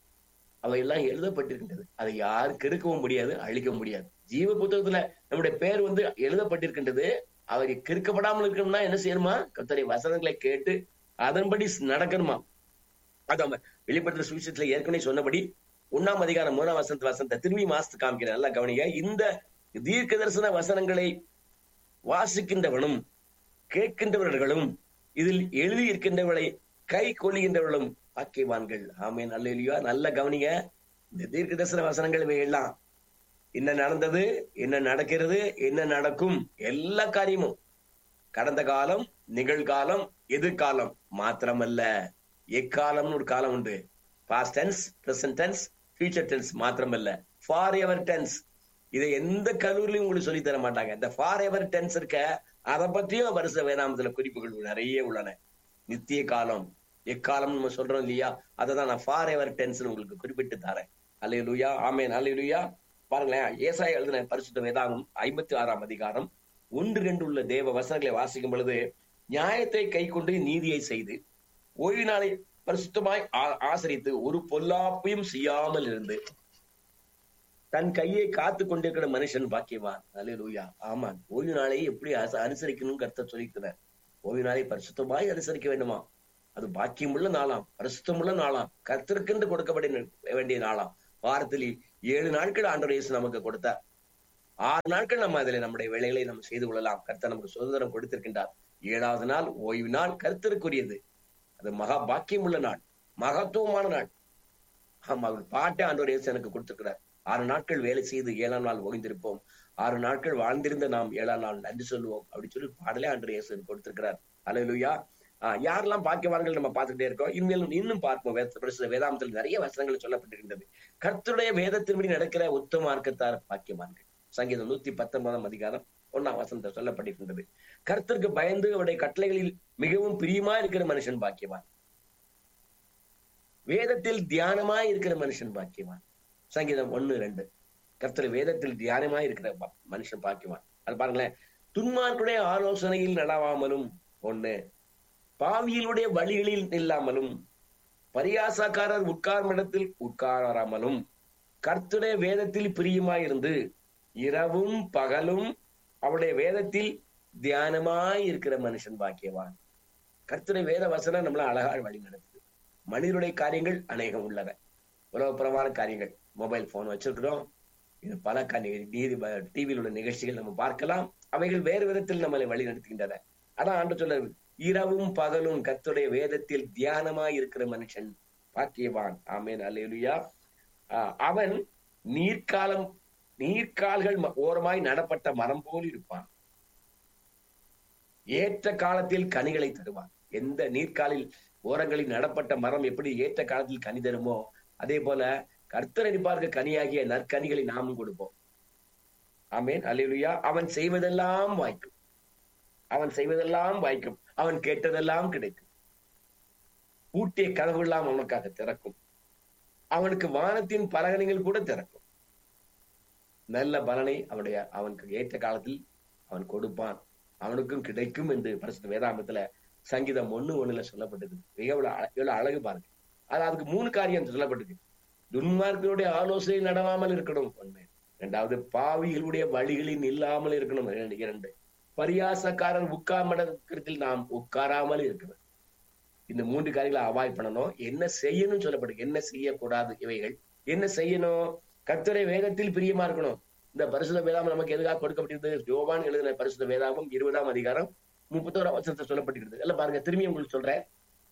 அவை எல்லாம் எழுதப்பட்டிருக்கின்றது அதை யாரும் கெடுக்கவும் முடியாது அழிக்க முடியாது ஜீவ புத்தகத்துல நம்முடைய பேர் வந்து எழுதப்பட்டிருக்கின்றது அவர் கிறுக்கப்படாமல் இருக்கணும்னா என்ன செய்யணுமா கத்தரை வசனங்களை கேட்டு அதன்படி நடக்கணுமா அது நம்ம வெளிப்படுத்துற சுவிசேஷத்துல ஏற்கனவே சொன்னபடி ஒன்னாம் அதிகாரம் மூணாம் வசனத்து வசனத்தை திரும்பி மாசத்து காமிக்கிறேன் நல்லா கவனிங்க இந்த தீர்க்க தரிசன வசனங்களை வாசிக்கின்றவனும் கேட்கின்றவர்களும் இதில் எழுதி இருக்கின்றவர்களை கை கொள்ளுகின்றவர்களும் பாக்கியவான்கள் ஆமே நல்ல இல்லையா நல்ல கவனிங்க இந்த தீர்க்க தரிசன வசனங்கள் எல்லாம் என்ன நடந்தது என்ன நடக்கிறது என்ன நடக்கும் எல்லா காரியமும் கடந்த காலம் நிகழ்காலம் எதிர்காலம் மாத்திரமல்ல எக்காலம்னு ஒரு காலம் உண்டு past tense present tense future tense மாத்திரமல்ல ஃபார் எவர் டென்ஸ் இதை எந்த கல்லூரிலையும் உங்களுக்கு சொல்லி தர மாட்டாங்க இந்த ஃபார் எவர் டென்ஸ் இருக்க அதை பற்றியும் வருஷ வேதாமத்துல குறிப்புகள் நிறைய உள்ளன நித்திய காலம் எக்காலம் நம்ம சொல்றோம் இல்லையா அதை தான் நான் ஃபார் எவர் டென்ஸ் உங்களுக்கு குறிப்பிட்டு தரேன் அலையலுயா ஆமேன் அலையலுயா பாருங்களேன் ஏசாய எழுதின பரிசுத்த வேதாகம் ஐம்பத்தி ஆறாம் அதிகாரம் ஒன்று ரெண்டு உள்ள தேவ வசனங்களை வாசிக்கும் பொழுது நியாயத்தை கை கொண்டு நீதியை செய்து ஓய்வு நாளை பரிசுத்தமாய் ஆசரித்து ஒரு பொல்லாப்பையும் செய்யாமல் இருந்து தன் கையை காத்து கொண்டிருக்கிற மனுஷன் பாக்கியவான் அல்லேலூயா ஆமா ஓய்வு நாளை எப்படி அச- அனுசரிக்கணும் கருத்த சொல்லிக்கிறார் ஓய்வு நாளை பரிசுத்தமாய் அனுசரிக்க வேண்டுமா அது பாக்கியமுள்ள நாளாம் பரிசுத்தமுள்ள நாளாம் கர்த்தருக்கென்று கொடுக்கப்பட வேண்டிய நாளாம் வாரத்தில் ஏழு நாட்கள் ஆண்டவர் இயேசு நமக்கு கொடுத்தார் ஆறு நாட்கள் நம்ம அதில் நம்முடைய வேலைகளை நம்ம செய்து கொள்ளலாம் கர்த்தர் நமக்கு சுதந்திரம் கொடுத்திருக்கின்றார் ஏழாவது நாள் ஓய்வு நாள் கர்த்தருக்குரியது அது மகா பாக்கியமுள்ள நாள் மகத்துவமான நாள் ஆமா அவர் பாட்டை ஆண்டவர் இயேசு எனக்கு கொடுத்திருக்கிறார் ஆறு நாட்கள் வேலை செய்து ஏழாம் நாள் ஓய்ந்திருப்போம் ஆறு நாட்கள் வாழ்ந்திருந்த நாம் ஏழாம் நாள் நன்றி சொல்லுவோம் அப்படி சொல்லி பாடலே ஆண்டவர் இயேசு எனக்கு கொடுத்திருக்கிறார் அல்லேலூயா ஆஹ் யாரெல்லாம் பாக்கியவான்கள் நம்ம பார்த்துட்டே இருக்கோம் இனிமேலும் இன்னும் பார்ப்போம் வேத பரிசுத்த வேதாந்தத்தில் நிறைய வசனங்கள் சொல்லப்பட்டிருக்கின்றது கர்த்தருடைய வேதத்தின்படி நடக்கிற உத்தம மார்க்கத்தார் பாக்கியவான்கள் சங்கீதம் நூத்தி பத்தொன்பதாம் அதிகாரம் ஒன்னாம் வசனத்தில் சொல்லப்பட்டிருக்கின்றது கர்த்தருக்கு பயந்து அவருடைய கட்டளைகளில் மிகவும் பிரியமா இருக்கிற மனுஷன் பாக்கியவான் வேதத்தில் தியானமாய் இருக்கிற மனுஷன் பாக்கியவான் சங்கீதம் ஒண்ணு ரெண்டு கர்த்தர் வேதத்தில் தியானமாய் இருக்கிற பா- மனுஷன் பாக்கியவான் அது பாருங்களேன் துன்மார்க்குடைய ஆலோசனையில் நடவாமலும் ஒண்ணு பாவியலுடைய வழிகளில் நில்லாமலும் பரியாசக்காரர் உட்கார்ந்த இடத்தில் உட்காராமலும் கர்த்தருடைய வேதத்தில் பிரியமாயிருந்து இரவும் பகலும் அவருடைய வேதத்தில் தியானமாய் இருக்கிற மனுஷன் பாக்கியவான் கர்த்தருடைய வேத வசனம் நம்மள அழகா வழி நடத்துது மனிதனுடைய காரியங்கள் அநேகம் உள்ளன உலகப்புறமான காரியங்கள் மொபைல் போன் வச்சிருக்கிறோம் இது பல காரியங்கள் நீதி டிவியில் உள்ள நிகழ்ச்சிகள் நம்ம பார்க்கலாம் அவைகள் வேறு விதத்தில் நம்மளை வழி நடத்துகின்றன ஆனா ஆண்டு சொல்ல இரவும் பகலும் கர்த்தருடைய வேதத்தில் தியானமாய் இருக்கிற மனுஷன் பாக்கியவான் ஆமேன் அல்லேலுயா ஆஹ் அவன் நீர்க்காலம் நீர்க்கால்கள் ம- ஓரமாய் நடப்பட்ட மரம் போல் இருப்பான் ஏற்ற காலத்தில் கனிகளை தருவான் எந்த நீர்க்காலில் ஓரங்களில் நடப்பட்ட மரம் எப்படி ஏற்ற காலத்தில் கனி தருமோ அதே போல கர்த்தர் அடிப்பார்க்க கனியாகிய நற்கனிகளை நாமும் கொடுப்போம் ஆமேன் அல்லேலுயா அவன் செய்வதெல்லாம் வாய்க்கும் அவன் செய்வதெல்லாம் வாய்க்கும் அவன் கேட்டதெல்லாம் கிடைக்கும் பூட்டிய கதவுகள்லாம் அவனுக்காக திறக்கும் அவனுக்கு வானத்தின் பலகணிகள் கூட திறக்கும் நல்ல பலனை அவனுடைய அவனுக்கு ஏற்ற காலத்தில் அவன் கொடுப்பான் அவனுக்கும் கிடைக்கும் என்று பரிசுத்த வேதாந்தத்துல சங்கீதம் ஒண்ணு ஒண்ணுல சொல்லப்பட்டது எவ்வளவு அழ- எவ்வளவு அழகு பாருங்க அது அதுக்கு மூணு காரியம் சொல்லப்பட்டிருக்கு துன்மார்க்கனுடைய ஆலோசனை நடவாமல் இருக்கணும் ஒண்ணு இரண்டாவது பாவிகளுடைய வழிகளில் இல்லாமல் இருக்கணும் இரண்டு இரண்டு பரியாசக்காரர் உட்கார்மடத்தில் நாம் உட்காராமல் இருக்கணும் இந்த மூன்று காரியங்களை அவாய்ட் பண்ணணும் என்ன செய்யணும்னு சொல்லப்படுது என்ன செய்யக்கூடாது இவைகள் என்ன செய்யணும் கர்த்தரை வேதத்தில் பிரியமா இருக்கணும் இந்த பரிசுத்த வேதாமம் நமக்கு எதுக்காக கொடுக்கப்பட்டிருந்தது யோவான் எழுதின பரிசுத்த வேதாமம் இருபதாம் அதிகாரம் முப்பத்தோராம் வசனத்தில் சொல்லப்பட்டிருக்கிறது எல்லாம் பாருங்க திரும்பி உங்களுக்கு சொல்றேன்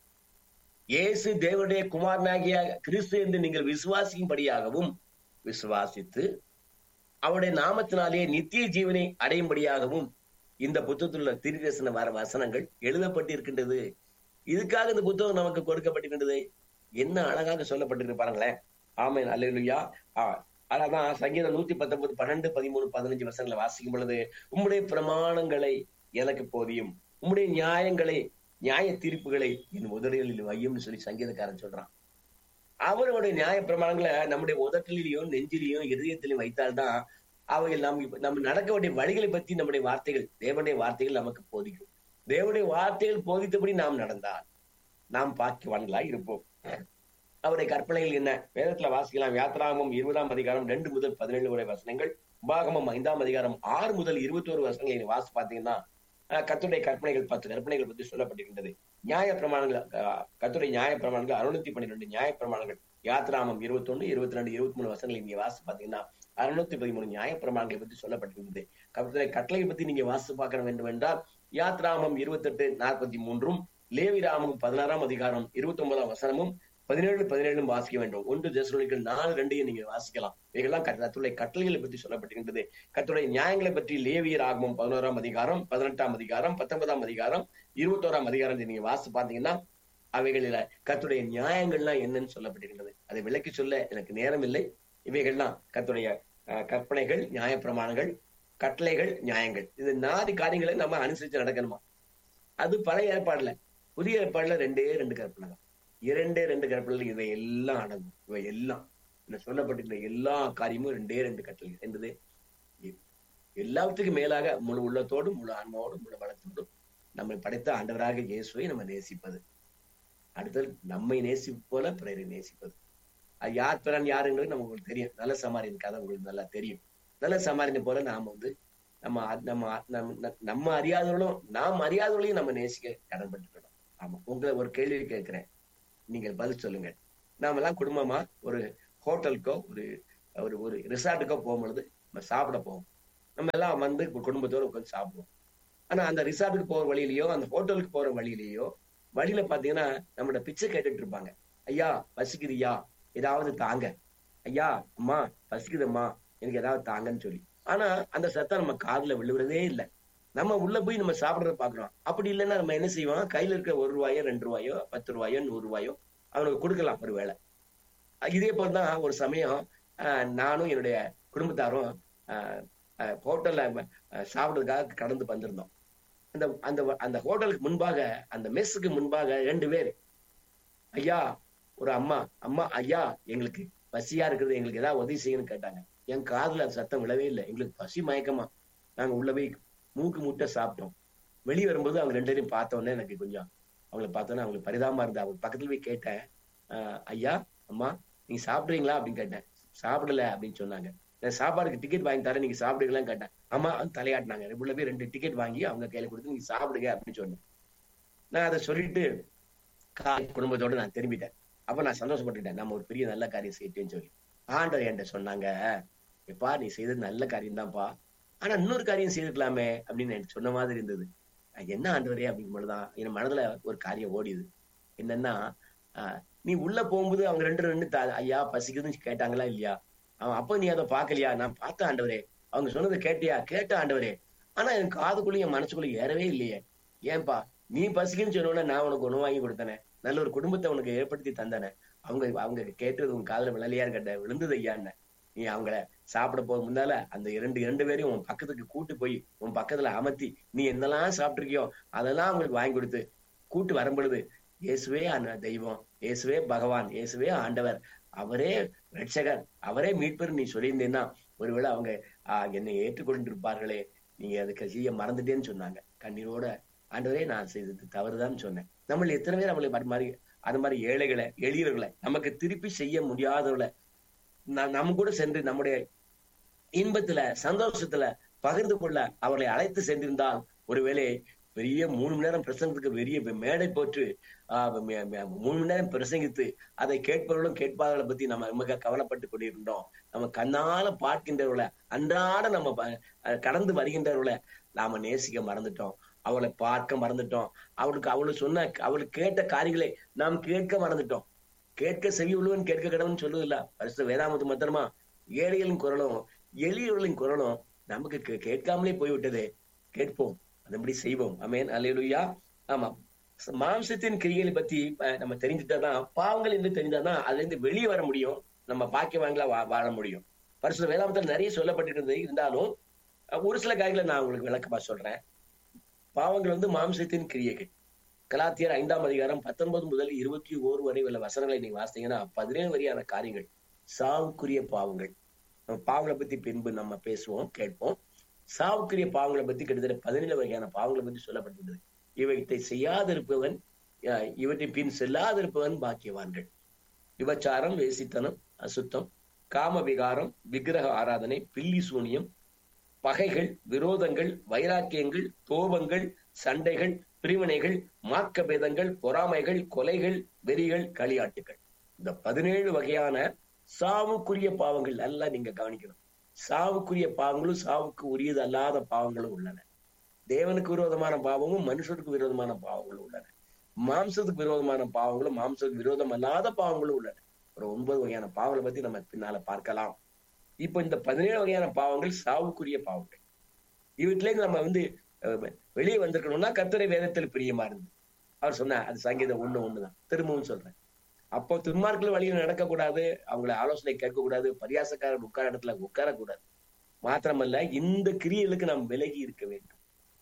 இயேசு தேவனுடைய குமாரனாகிய கிறிஸ்து என்று நீங்கள் விசுவாசிக்கும்படியாகவும் விசுவாசித்து அவருடைய நாமத்தினாலே நித்திய ஜீவனை அடையும்படியாகவும் இந்த புத்தகத்தில் உள்ள திருதர்சன வர வசனங்கள் எழுதப்பட்டிருக்கின்றது இதுக்காக இந்த புத்தகம் நமக்கு கொடுக்கப்பட்டிருக்கின்றது என்ன அழகாக சொல்லப்பட்டிருக்கு பாருங்களேன் ஆமேன் அல்லேலூயா ஆ அதான் சங்கீதம் நூத்தி பத்தொன்பது பன்னெண்டு பதிமூணு பதினஞ்சு வருஷங்களை வாசிக்கும் பொழுது உம்முடைய பிரமாணங்களை எனக்கு போதியும் உம்முடைய நியாயங்களை நியாய தீர்ப்புகளை என் உதடுகளில் வையும்னு சொல்லி சங்கீதக்காரன் சொல்றான் அவருடைய நியாய பிரமாணங்களை நம்முடைய உதட்டிலையும் நெஞ்சிலையும் இதயத்திலையும் வைத்தால்தான் அவைகள் நாம் இப்ப நம்ம நடக்க வேண்டிய வழிகளை பத்தி நம்முடைய வார்த்தைகள் தேவனுடைய வார்த்தைகள் நமக்கு போதிக்கும் தேவனுடைய வார்த்தைகள் போதித்தபடி நாம் நடந்தால் நாம் பாக்கியவான்களாய் இருப்போம் அவருடைய கற்பனைகள் என்ன வேதத்துல வாசிக்கலாம் யாத்ராமம் இருபதாம் அதிகாரம் ரெண்டு முதல் பதினேழு வரை வசனங்கள் உபாகமம் ஐந்தாம் அதிகாரம் ஆறு முதல் இருபத்தோரு வசனங்களை நீங்க வாசி பாத்தீங்கன்னா அஹ், கர்த்தருடைய கற்பனைகள் பத்து கற்பனைகள் பத்தி சொல்லப்பட்டிருக்கின்றது நியாய பிரமாணங்கள் அஹ், கர்த்தருடைய நியாய பிரமாணங்கள் அறுநூத்தி பன்னிரெண்டு நியாய பிரமாணங்கள் யாத்ராமம் இருபத்தொன்னு இருபத்தி ரெண்டு இருபத்தி மூணு வசனங்களை நீங்க வாசி பாத்தீங்கன்னா அறுநூத்தி பதிமூணு நியாய பிரமாணங்களை பத்தி சொல்லப்பட்டிருக்கிறது கர்த்தருடைய கட்டளை பத்தி நீங்க வாசி பார்க்க வேண்டும் என்றால் யாத்ராமம் இருபத்தெட்டு நாற்பத்தி மூன்றும் லேவிராமம் பதினாறாம் அதிகாரம் இருபத்தி ஒன்பதாம் வசனமும் பதினேழு பதினேழும் வாசிக்க வேண்டும் ஒன்று தேசர்கள் நாலு ரெண்டையும் நீங்க வாசிக்கலாம் இவைகள்லாம் கத்துடைய கட்டளைகளை பற்றி சொல்லப்பட்டிருக்கின்றது கத்துடைய நியாயங்களை பற்றி லேவியர் ஆகமும் பதினோராம் அதிகாரம் பதினெட்டாம் அதிகாரம் பத்தொன்பதாம் அதிகாரம் இருபத்தோராம் அதிகாரம் நீங்க வாசி பார்த்தீங்கன்னா அவைகளில கத்துடைய நியாயங்கள்லாம் என்னன்னு சொல்லப்பட்டிருக்கின்றது அதை விளக்கி சொல்ல எனக்கு நேரம் இல்லை இவைகள்லாம் கத்துடைய அஹ், கற்பனைகள் நியாய பிரமாணங்கள் கட்டளைகள் நியாயங்கள் இது நாலு காரியங்களை நம்ம அனுசரிச்சு நடக்கணுமா அது பழைய ஏற்பாடுல புதிய ஏற்பாடுல ரெண்டே ரெண்டு கற்பனை தான் இரண்டே ரெண்டு கற்பனைகள் இவை எல்லாம் அடங்கும் இவை எல்லாம் இந்த சொல்லப்பட்டிருக்கிற எல்லா காரியமும் ரெண்டே ரெண்டு கட்டளை என்பது எல்லாத்துக்கும் மேலாக முழு உள்ளத்தோடும் முழு ஆன்மாவோடும் முழு பலத்தோடும் நம்மை படைத்த ஆண்டவராக இயேசுவை நம்ம நேசிப்பது அடுத்தது நம்மை நேசிப்பு போல பிறரை நேசிப்பது அது யார் பிறன் யாருங்கிறது நமக்கு உங்களுக்கு தெரியும் நல்ல சமாரியன் கதை உங்களுக்கு நல்லா தெரியும் நல்ல சமாரியனை போல நாம வந்து நம்ம அ- நம்ம அ- நம்ம ந- நம்ம அறியாதவர்களும் நாம் அறியாதவர்களையும் நம்ம நேசிக்க கடன்பட்டுக்கணும் ஆமா உங்களை ஒரு கேள்வி கேட்கிறேன் நீங்கள் பதில் சொல்லுங்க நாம எல்லாம் குடும்பமா ஒரு ஹோட்டலுக்கோ ஒரு ஒரு ஒரு ரிசார்ட்டுக்கோ போகும்பொழுது நம்ம சாப்பிட போவோம் நம்ம எல்லாம் வந்து குடும்பத்தோட உட்காந்து சாப்பிடுவோம் ஆனா அந்த ரிசார்ட்டுக்கு போற வழியிலயோ அந்த ஹோட்டலுக்கு போற வழியிலயோ வழியில பாத்தீங்கன்னா நம்மளோட பிச்சை கேட்டுட்டு இருப்பாங்க ஐயா பசிக்குதுய்யா ஏதாவது தாங்க ஐயா அம்மா பசிக்குதம்மா எனக்கு ஏதாவது தாங்கன்னு சொல்லி ஆனா அந்த சத்தம் நம்ம காதுல விழுவுறதே இல்லை நம்ம உள்ள போய் நம்ம சாப்பிடறத பாக்குறோம் அப்படி இல்லைன்னா நம்ம என்ன செய்வோம் கையில இருக்க ஒரு ரூபாயோ ரெண்டு ரூபாயோ பத்து ரூபாயோ நூறு ரூபாயோ அவனுக்கு கொடுக்கலாம் ஒரு வேளை அஹ் இதே போலதான் ஒரு சமயம் அஹ், நானும் என்னுடைய குடும்பத்தாரும் அஹ், அஹ், ஹோட்டல்ல அஹ், சாப்பிடுறதுக்காக கடந்து வந்திருந்தோம் அந்த அந்த அந்த ஹோட்டலுக்கு முன்பாக அந்த மெஸ்ஸுக்கு முன்பாக ரெண்டு பேர் ஐயா ஒரு அம்மா அம்மா ஐயா எங்களுக்கு பசியா இருக்குது எங்களுக்கு ஏதாவது உதவி செய்யணும்னு கேட்டாங்க என் காதுல அந்த சத்தம் விழவே இல்லை எங்களுக்கு பசி மயக்கமா நாங்க உள்ள போய் மூக்கு முட்டை சாப்பிட்டோம் வெளியே வரும்போது அவங்க ரெண்டு பேரையும் பார்த்த உடனே எனக்கு கொஞ்சம் அவங்கள பார்த்தோன்னே அவங்களுக்கு பரிதாபமா இருந்தா அவங்க பக்கத்துல போய் கேட்டேன் "ஆஹ், ஐயா அம்மா நீங்க சாப்பிடுறீங்களா அப்படின்னு கேட்டேன் சாப்பிடல அப்படின்னு சொன்னாங்க நான் சாப்பாடுக்கு டிக்கெட் வாங்கி தரேன் நீங்க சாப்பிடுங்களான்னு கேட்டேன் ஆமா அவங்க தலையாட்டினாங்க உள்ள போய் ரெண்டு டிக்கெட் வாங்கி அவங்க கையில கொடுத்து நீங்க சாப்பிடுங்க அப்படின்னு சொன்னேன் நான் அதை சொல்லிட்டு காலை குடும்பத்தோட நான் திரும்பிட்டேன் அப்ப நான் சந்தோஷப்பட்டுட்டேன் நம்ம ஒரு பெரிய நல்ல காரியம் செய்யிட்டேன்னு சொல்லி ஆண்டவர் என்கிட்ட சொன்னாங்க எப்பா நீ செய்தது நல்ல காரியம் தான்ப்பா ஆனா இன்னொரு காரியம் செய்திருக்கலாமே அப்படின்னு எனக்கு சொன்ன மாதிரி இருந்தது நான் என்ன ஆண்டவரே அப்படிங்கும் பொழுதுதான் என் மனதுல ஒரு காரியம் ஓடிது என்னன்னா ஆஹ், நீ உள்ள போகும்போது அவங்க ரெண்டு ரெண்டு தா- ஐயா பசிக்குதுன்னு கேட்டாங்களா இல்லையா அவன் அப்ப நீ அதை பார்க்கலையா நான் பார்த்த ஆண்டவரே அவங்க சொன்னதை கேட்டியா கேட்ட ஆண்டவரே ஆனா என் காதுக்குள்ளயும் என் மனசுக்குள்ள ஏறவே இல்லையே ஏன்பா நீ பசிக்குன்னு சொன்னோட நான் உனக்கு உணவு வாங்கி கொடுத்தனே நல்ல ஒரு குடும்பத்தை உனக்கு ஏற்படுத்தி தந்தனே அவங்க அவங்க கேட்டது உன் காதுல விழலையான்னு கேட்ட விழுந்தது ஐயான்னு நீ அவங்கள சாப்பிட போக முன்னால அந்த இரண்டு இரண்டு பேரையும் உன் பக்கத்துக்கு கூட்டு போய் உன் பக்கத்துல அமர்த்தி நீ என்னெல்லாம் சாப்பிட்டிருக்கியோ அதெல்லாம் அவங்களுக்கு வாங்கி கொடுத்து கூட்டு வரும்பொழுது இயேசுவே அந்த தெய்வம் இயேசுவே பகவான் இயேசுவே ஆண்டவர் அவரே ரட்சகர் அவரே மீட்பர் நீ சொல்லியிருந்தேன்னா ஒருவேளை அவங்க ஆஹ், என்னை ஏற்றுக்கொண்டு இருப்பார்களே நீங்க அதுக்கு செய்ய மறந்துட்டேன்னு சொன்னாங்க கண்ணீரோட ஆண்டவரே நான் செய்தது தவறுதான் சொன்னேன் நம்ம எத்தனை பேர் அவங்களை அது மாதிரி அது மாதிரி ஏழைகளை எளியவர்களை நமக்கு திருப்பி செய்ய முடியாதவர்களை ந- நம்ம கூட சென்று நம்முடைய இன்பத்துல சந்தோஷத்துல பகிர்ந்து கொள்ள அவர்களை அழைத்து சென்றிருந்தால் ஒருவேளை பெரிய மூணு மணி நேரம் பிரசங்கத்துக்கு பெரிய மேடை போட்டு ஆஹ் மே- மே- மூணு மணி நேரம் பிரசங்கித்து அதை கேட்பவர்களும் கேட்பாதவர்களை பத்தி நம்ம மிக கவலைப்பட்டு கொண்டிருந்தோம் நம்ம கண்ணால பார்க்கின்றவர்களை அன்றாட நம்ம ப- அஹ் கடந்து வருகின்றவர்களை நாம நேசிக்க மறந்துட்டோம் அவளை பார்க்க மறந்துட்டோம் அவளுக்கு அவளுக்கு சொன்ன அவளுக்கு கேட்ட காரியங்களை நாம் கேட்க மறந்துட்டோம் கேட்க செவி உள்ளவன் கேட்க கடவுள்னு சொல்லுதில்ல பரிசு வேதாமத்து மாத்திரமா ஏழைகளின் குரலும் எளியவர்களின் குரலும் நமக்கு கே- கேட்காமலே போய்விட்டதே கேட்போம் அதன்படி செய்வோம் அமேன் அல்லேலூயா ஆமா ச- மாம்சத்தின் கிரியைகளை பத்தி அஹ், நம்ம தெரிஞ்சுட்டாதான் பாவங்கள் என்று தெரிஞ்சாதான் அதுல இருந்து வெளியே வர முடியும் நம்ம பாக்கியவாங்களா வா வாழ முடியும் பரிசு வேதாமத்தில் நிறைய சொல்லப்பட்டிருக்கிறது இருந்தாலும் அஹ், ஒரு சில காரியங்களை நான் உங்களுக்கு விளக்கமா சொல்றேன் பாவங்கள் வந்து மாம்சத்தின் கிரியைகள் கலாத்தியர் ஐந்தாம் அதிகாரம் பத்தொன்பது முதல் இருபத்தி ஓரு வரை உள்ள வசனங்களை நீங்க வாசித்தீங்கன்னா பதினேழு வரையான காரியங்கள் சாவுக்குரிய பாவங்கள் நம்ம பாவங்களை பத்தி பின்பு நம்ம பேசுவோம் கேட்போம் சாவுக்குரிய பாவங்களை பத்தி கிட்டத்தட்ட பதினேழு வகையான பாவங்களை பத்தி சொல்லப்பட்டிருந்தது இவற்றை செய்யாதிருப்பவன் அஹ், இவற்றை பின் செல்லாதிருப்பவன் பாக்கியவான்கள் விபச்சாரம் வேசித்தனம் அசுத்தம் காம விகாரம் விக்கிரக ஆராதனை பில்லி சூனியம் பகைகள் விரோதங்கள் வைராக்கியங்கள் கோபங்கள் சண்டைகள் பிரிவினைகள் மார்க்க பேதங்கள் பொறாமைகள் கொலைகள் வெறிகள் களியாட்டுகள் இந்த பதினேழு வகையான சாவுக்குரிய பாவங்கள் எல்லாம் நீங்க கவனிக்கணும் சாவுக்குரிய பாவங்களும் சாவுக்கு உரியது அல்லாத பாவங்களும் உள்ளன தேவனுக்கு விரோதமான பாவமும் மனுஷருக்கு விரோதமான பாவங்களும் உள்ளன மாம்சத்துக்கு விரோதமான பாவங்களும் மாம்சத்துக்கு விரோதம் அல்லாத பாவங்களும் உள்ளன ஒரு ஒன்பது வகையான பாவங்களை பத்தி நம்ம பின்னால பார்க்கலாம் இப்போ இந்த பதினேழு வகையான பாவங்கள் சாவுக்குரிய பாவங்கள் இவற்றிலேருந்து நம்ம வந்து அஹ், வெளியே வந்திருக்கணும்னா கர்த்தரை வேதத்தில் பிரியமா இருந்து அவர் சொன்னார் அது சங்கீதம் ஒண்ணு ஒண்ணுதான் திரும்பவும் சொல்றேன் அப்போ துன்மார்க்கள் வழியில் நடக்கக்கூடாது அவங்களை ஆலோசனை கேட்கக்கூடாது பரியாசக்காரர் உட்கார இடத்துல உட்காரக்கூடாது மாத்திரமல்ல இந்த கிரியைகளுக்கு நாம் விலகி இருக்க வேண்டும்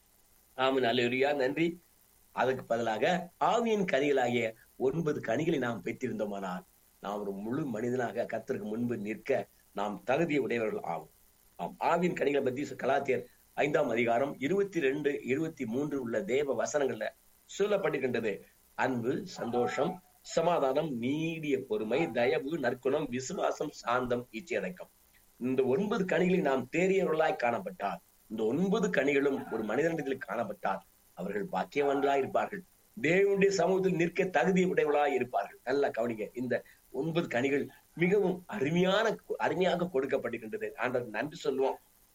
ஆமன் அல்லா நன்றி அதுக்கு பதிலாக ஆவியின் கனிகளாகிய ஒன்பது கனிகளை நாம் பெற்றிருந்தோமானால் நாம் ஒரு முழு மனிதனாக கர்த்தருக்கு முன்பு நிற்க நாம் தகுதி உடையவர்கள் ஆகும் ஆம் ஆவியின் கனிகளை பத்தி கலாத்தியர் ஐந்தாம் அதிகாரம் இருபத்தி ரெண்டு இருபத்தி மூன்று உள்ள தேவ வசனங்கள்ல சொல்லப்பட்டிருக்கின்றது அன்பு சந்தோஷம் சமாதானம் நீடிய பொறுமை தயவு நற்குணம் விசுவாசம் சாந்தம் இச்சையடக்கம் இந்த ஒன்பது கனிகளை நாம் தேறியவர்களாய் காணப்பட்டால் இந்த ஒன்பது கனிகளும் ஒரு மனிதனிடத்தில் காணப்பட்டால் அவர்கள் பாக்கியவான்களாய் இருப்பார்கள் தேவனுடைய சமூகத்தில் நிற்க தகுதி உடையவர்களாய் இருப்பார்கள் நல்லா கவனிங்க இந்த ஒன்பது கனிகள் மிகவும் அருமையான அருமையாக கொடுக்கப்பட்டிருக்கின்றது ஆண்டவர் நன்றி சொல்லுவோம்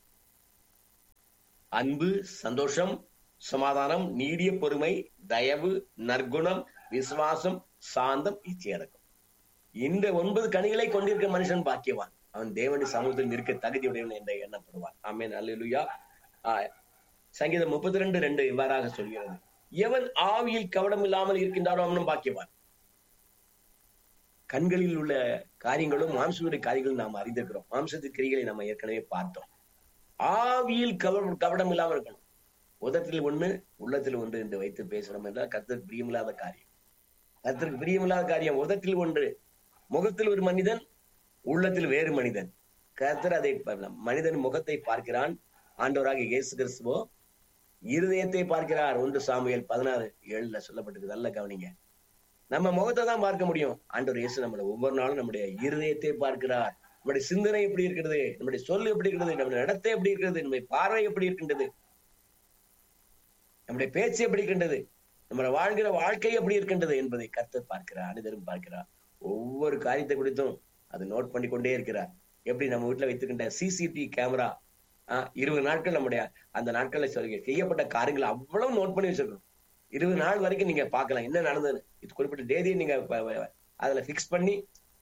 அன்பு சந்தோஷம் சமாதானம் நீடிய பொறுமை தயவு நற்குணம் விசுவாசம் சாந்தம் இச்சையடக்கம் இந்த ஒன்பது கனிகளை கொண்டிருக்கிற மனுஷன் பாக்கியவான் அவன் தேவனுடைய சமூகத்தில் நிற்க தகுதியுடையவன் என்று எண்ணப்படுவான் ஆமேன் அல்லேலூயா ஆஹ் சங்கீதம் முப்பத்தி ரெண்டு ரெண்டு இவ்வாறாக சொல்கிறது எவன் ஆவியில் கவனம் இல்லாமல் இருக்கின்றாரோ அவனும் பாக்கியவான் கண்களில் உள்ள காரியங்களும் மாம்சனுடைய காரியங்களும் நாம் அறிந்திருக்கிறோம் மாம்சத்தின் கிரிகளை நம்ம ஏற்கனவே பார்த்தோம் ஆவியில் கவனம் கவனம் இல்லாமல் இருக்கணும் உதத்தில் ஒண்ணு உள்ளத்தில் ஒன்று என்று வைத்து பேசணும் என்றால் கர்த்தருக்கு பிரியமில்லாத காரியம் கர்த்தருக்கு பிரியமில்லாத காரியம் உதத்தில் ஒன்று முகத்தில் ஒரு மனிதன் உள்ளத்தில் வேறு மனிதன் கர்த்தர் அதை மனிதன் முகத்தை பார்க்கிறான் ஆண்டவராக இயேசு கிறிஸ்துவோ இருதயத்தை பார்க்கிறார் ஒன்று சாமுவேல் பதினாறு ஏழுல சொல்லப்பட்டிருக்கு நல்ல கவனிங்க நம்ம முகத்தை தான் பார்க்க முடியும் ஆண்டவர் இயேசு நம்மளை ஒவ்வொரு நாளும் நம்முடைய இருதயத்தை பார்க்கிறார் நம்முடைய சிந்தனை எப்படி இருக்கிறது நம்முடைய சொல் எப்படி இருக்கிறது நம்முடைய நடத்தை எப்படி இருக்கிறது நம்முடைய பார்வை எப்படி இருக்கின்றது நம்முடைய பேச்சு எப்படி இருக்கின்றது நம்மளை வாழ்கிற வாழ்க்கை எப்படி இருக்கின்றது என்பதை கர்த்தர் பார்க்கிறார் அனைவரும் பார்க்கிறார் ஒவ்வொரு காரியத்தை குறித்தும் அதை நோட் பண்ணி கொண்டே இருக்கிறார் எப்படி நம்ம வீட்டுல வைத்துக்கின்ற சிசிடிவி கேமரா ஆஹ் இருபது நாட்கள் நம்முடைய அந்த நாட்கள்ல சொல்லுங்க செய்யப்பட்ட காரியங்களை அவ்வளவு நோட் பண்ணி வச்சிருக்கணும் இருபது நாள் வரைக்கும் நீங்க பார்க்கலாம் என்ன நடந்தது இது குறிப்பிட்ட தேதியை நீங்க அதுல பிக்ஸ் பண்ணி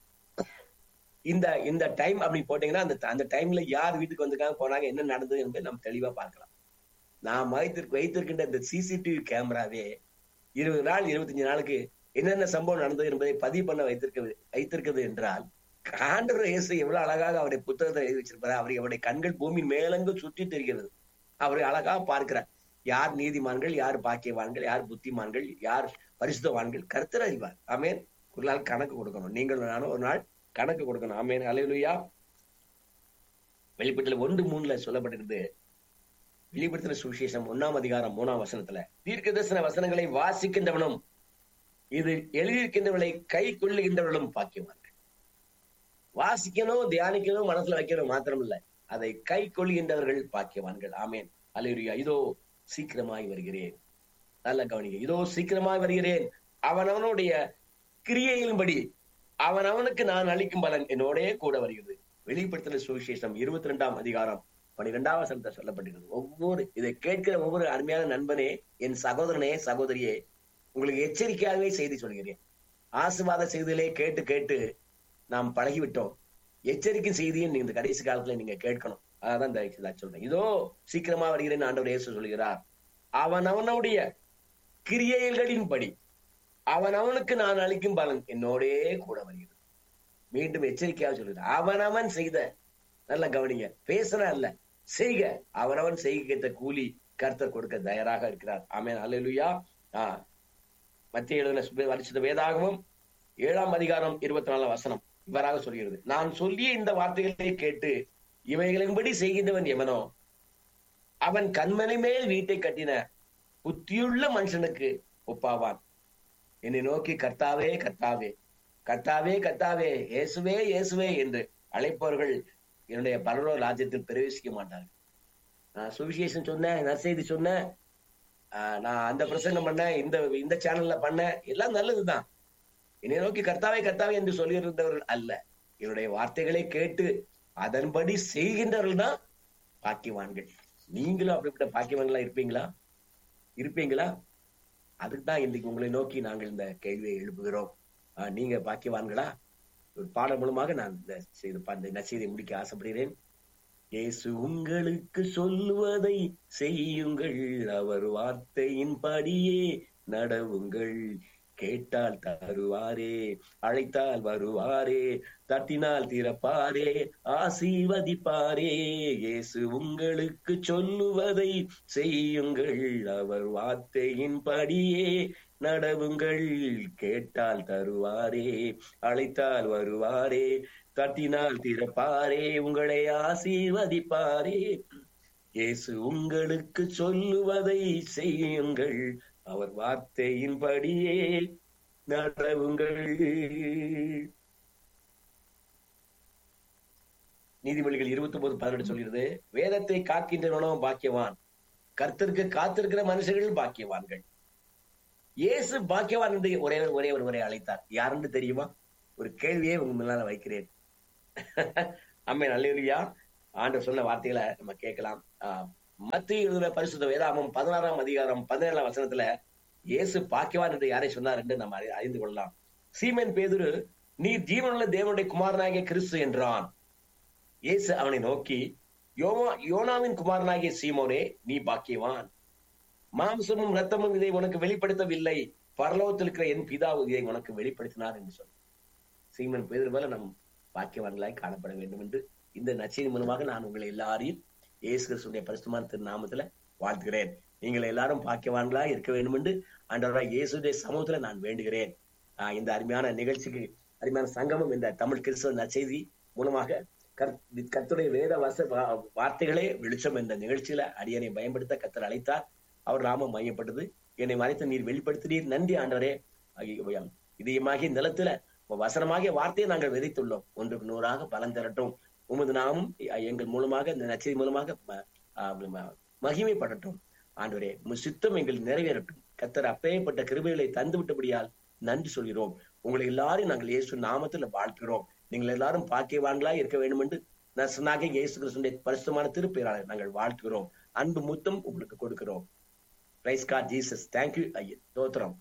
இந்த இந்த டைம் அப்படி போட்டீங்கன்னா அந்த அந்த டைம்ல யார் வீட்டுக்கு வந்திருக்காங்க போனாங்க என்ன நடந்தது என்பதை நம்ம தெளிவா பார்க்கலாம் நான் வைத்திருக்க வைத்திருக்கின்ற இந்த சிசிடிவி கேமராவே இருபது நாள் இருபத்தஞ்சு நாளுக்கு என்னென்ன சம்பவம் நடந்தது என்பதை பதிவு பண்ண வைத்திருக்க வைத்திருக்கிறது என்றால் ஆண்டவர் இயேசு எவ்வளவு அழகாக அவருடைய புத்தகத்தை எழுதி வச்சிருப்பாரு அவர் அவருடைய கண்கள் பூமி மேலங்கு சுற்றி தெரிகிறது அவரை அழகாக பார்க்கிறார் யார் நீதிமான்கள் யார் பாக்கியவான்கள் யார் புத்திமான்கள் யார் பரிசுத்தவான்கள் கருத்தர் அறிவார் ஆமேன் ஒரு நாள் கணக்கு கொடுக்கணும் நீங்கள் நானும் ஒரு நாள் கணக்கு கொடுக்கணும் ஆமேன் அலையிலுயா வெளிப்பட்டல ஒன்று மூணுல சொல்லப்பட்டிருக்குது வெளிப்படுத்தின சுவிசேஷம் ஒன்னாம் அதிகாரம் மூணாம் வசனத்துல தீர்க்க தரிசன வசனங்களை வாசிக்கின்றவனும் இது எழுதியிருக்கின்றவர்களை கை கொள்ளுகின்றவர்களும் பாக்கியவான்கள் வாசிக்கணும் தியானிக்கணும் மனசுல வைக்கணும் மாத்திரம் இல்ல அதை கை கொள்கின்றவர்கள் பாக்கியவான்கள் ஆமேன் அலையுரியா இதோ சீக்கிரமாய் வருகிறேன் நல்ல கவனிங்க இதோ சீக்கிரமாய் வருகிறேன் அவன் அவனுடைய கிரியையின்படி அவன் அவனுக்கு நான் அளிக்கும் பலன் என்னோடே கூட வருகிறது வெளிப்படுத்தின சுவிசேஷம் இருபத்தி ரெண்டாம் அதிகாரம் பனிரெண்டாம் வசனத்தை சொல்லப்பட்டிருக்கிறது ஒவ்வொரு இதை கேட்கிற ஒவ்வொரு அருமையான நண்பனே என் சகோதரனே சகோதரியே உங்களுக்கு எச்சரிக்கையாகவே செய்தி சொல்கிறேன் ஆசிர்வாத செய்திகளே கேட்டு கேட்டு நாம் பழகிவிட்டோம் எச்சரிக்கை செய்தியும் இந்த கடைசி காலத்துல நீங்க கேட்கணும் அதான் இந்த சொல்றேன் இதோ சீக்கிரமா வருகிறேன் ஆண்டவர் இயேசு சொல்கிறார் அவன் அவனுடைய கிரியைகளின்படி அவன் அவனுக்கு நான் அளிக்கும் பலன் என்னோடே கூட வருகிறது மீண்டும் எச்சரிக்கையாக சொல்கிறார் அவன் அவன் செய்த நல்ல கவனிங்க பேசுறா இல்ல செய்க அவனவன் செய்கிட்ட கூலி கர்த்தர் கொடுக்க தயாராக இருக்கிறார் ஆமேன் அல்லா ஆஹ் மத்திய எழுதின வரிசித்த வேதாகமும் ஏழாம் அதிகாரம் இருபத்தி நாலாம் வசனம் இவ்வாறாக சொல்கிறது நான் சொல்லிய இந்த வார்த்தைகளை கேட்டு இவைகளின்படி செய்கின்றவன் எவனோ அவன் கண்மனை மேல் வீட்டை கட்டின புத்தியுள்ள மனுஷனுக்கு ஒப்பாவான் என்னை நோக்கி கர்த்தாவே கர்த்தாவே கர்த்தாவே கர்த்தாவே இயேசுவே இயேசுவே என்று அழைப்பவர்கள் என்னுடைய பரலோ ராஜ்யத்தில் பிரவேசிக்க மாட்டார்கள் நான் சுவிசேஷன் சொன்னேன் நற்செய்தி சொன்னேன் நான் அந்த பிரசங்கம் பண்ணேன் இந்த இந்த சேனல்ல பண்ணேன் எல்லாம் நல்லதுதான் என்னை நோக்கி கர்த்தாவே கர்த்தாவே என்று சொல்லியிருந்தவர்கள் அல்ல என்னுடைய வார்த்தைகளை கேட்டு அதன்படி செய்கின்றவர்கள் தான் பாக்கியவான்கள் நீங்களும் அப்படிப்பட்ட பாக்கியவான்களா இருப்பீங்களா இருப்பீங்களா அதுக்கு தான் இன்னைக்கு உங்களை நோக்கி நாங்கள் இந்த கேள்வியை எழுப்புகிறோம் நீங்க பாக்கியவான்களா ஒரு பாடம் மூலமாக நான் இந்த செய்து இந்த நச்செய்தியை முடிக்க ஆசைப்படுகிறேன் இயேசு உங்களுக்கு சொல்லுவதை செய்யுங்கள் அவர் வார்த்தையின் படியே நடவுங்கள் கேட்டால் தருவாரே அழைத்தால் வருவாரே தட்டினால் திறப்பாரே ஆசீர்வதிப்பாரே இயேசு உங்களுக்கு சொல்லுவதை செய்யுங்கள் அவர் வார்த்தையின் படியே நடவுங்கள் கேட்டால் தருவாரே அழைத்தால் வருவாரே தட்டினால் திறப்பாரே உங்களை ஆசீர்வதிப்பாரே இயேசு உங்களுக்கு சொல்லுவதை செய்யுங்கள் அவர் வார்த்தையின்படியே நடவுங்கள் நீதிமொழிகள் இருபத்தி ஒன்பது பதினெட்டு சொல்கிறது வேதத்தை காக்கின்றவனோ பாக்கியவான் கர்த்தருக்கு காத்திருக்கிற மனுஷர்கள் பாக்கியவான்கள் இயேசு பாக்கியவான் என்று ஒரே ஒரே ஒருவரை அழைத்தார் யாருன்னு தெரியுமா ஒரு கேள்வியை உங்க முன்னால வைக்கிறேன் அம்மே நல்லா ஆண்டவர் சொன்ன வார்த்தைகளை நம்ம கேட்கலாம் ஆஹ் மத்திய எழுதின பரிசுத்த வேதாமம் பதினாறாம் அதிகாரம் பதினேழாம் வசனத்துல இயேசு பாக்கியவான் என்று யாரை சொன்னார் என்று நம்ம அறி- அறிந்து கொள்ளலாம் சீமேன் பேதுரு நீ ஜீவனுள்ள தேவனுடைய குமாரனாகிய கிறிஸ்து என்றான் இயேசு அவனை நோக்கி யோவா யோனாவின் குமாரனாகிய சீமோனே நீ பாக்கியவான் மாம்சமும் ரத்தமும் இதை உனக்கு வெளிப்படுத்தவில்லை பரலோகத்தில் இருக்கிற என் பிதாவு இதை உனக்கு வெளிப்படுத்தினார் என்று சொன்னார் சீமன் பேதர் போல நம் பாக்கியவான்களாய் காணப்பட வேண்டும் என்று இந்த நச்செய்தி மூலமாக நான் உங்களை எல்லாரையும் இயேசு கிறிஸ்துடைய பரிசுத்தமான திருநாமத்துல வாழ்த்துகிறேன் நீங்கள் எல்லாரும் பாக்கியவான்களா இருக்க வேண்டும் என்று ஆண்டவராய் இயேசுடைய சமூகத்துல நான் வேண்டுகிறேன் ஆஹ் இந்த அருமையான நிகழ்ச்சிக்கு அருமையான சங்கமம் இந்த தமிழ் கிறிஸ்துவ நற்செய்தி மூலமாக கர்- கர்த்தருடைய வேத வச வா- வார்த்தைகளே வெளிச்சம் என்ற நிகழ்ச்சியில அடியனை பயன்படுத்த கர்த்தர் அழைத்தார் அவர் நாமம் மையப்பட்டது என்னை மறைத்து நீர் வெளிப்படுத்தினீர் நன்றி ஆண்டவரே ஆகிய- இதயமாகிய நிலத்துல வசனமாகிய வார்த்தையை நாங்கள் விதைத்துள்ளோம் ஒன்றுக்கு நூறாக பலன் தரட்டும் உமது நாமும் எங்கள் மூலமாக இந்த நச்செய்தி மூலமாக ம- ஆஹ் ம- மகிமைப்படட்டும் ஆண்டவரே உம் சித்தம் எங்கள் நிறைவேறட்டும் கத்தர் அப்பேற்பட்ட கிருபைகளை தந்து விட்டபடியால் நன்றி சொல்கிறோம் உங்களை எல்லாரும் நாங்கள் இயேசு நாமத்துல வாழ்த்துகிறோம் நீங்கள் எல்லாரும் பாக்கியவான்களா இருக்க வேண்டும் என்று நசனாக இயேசு கிறிஸ்துடைய பரிசுத்தமான திருப்பெயராளர் நாங்கள் வாழ்த்துகிறோம் அன்பு முத்தம் உங்களுக்கு கொடுக்கிறோம் பிரைஸ் காட் ஜீசஸ் தேங்க்யூ ஐயா தோத்திரம்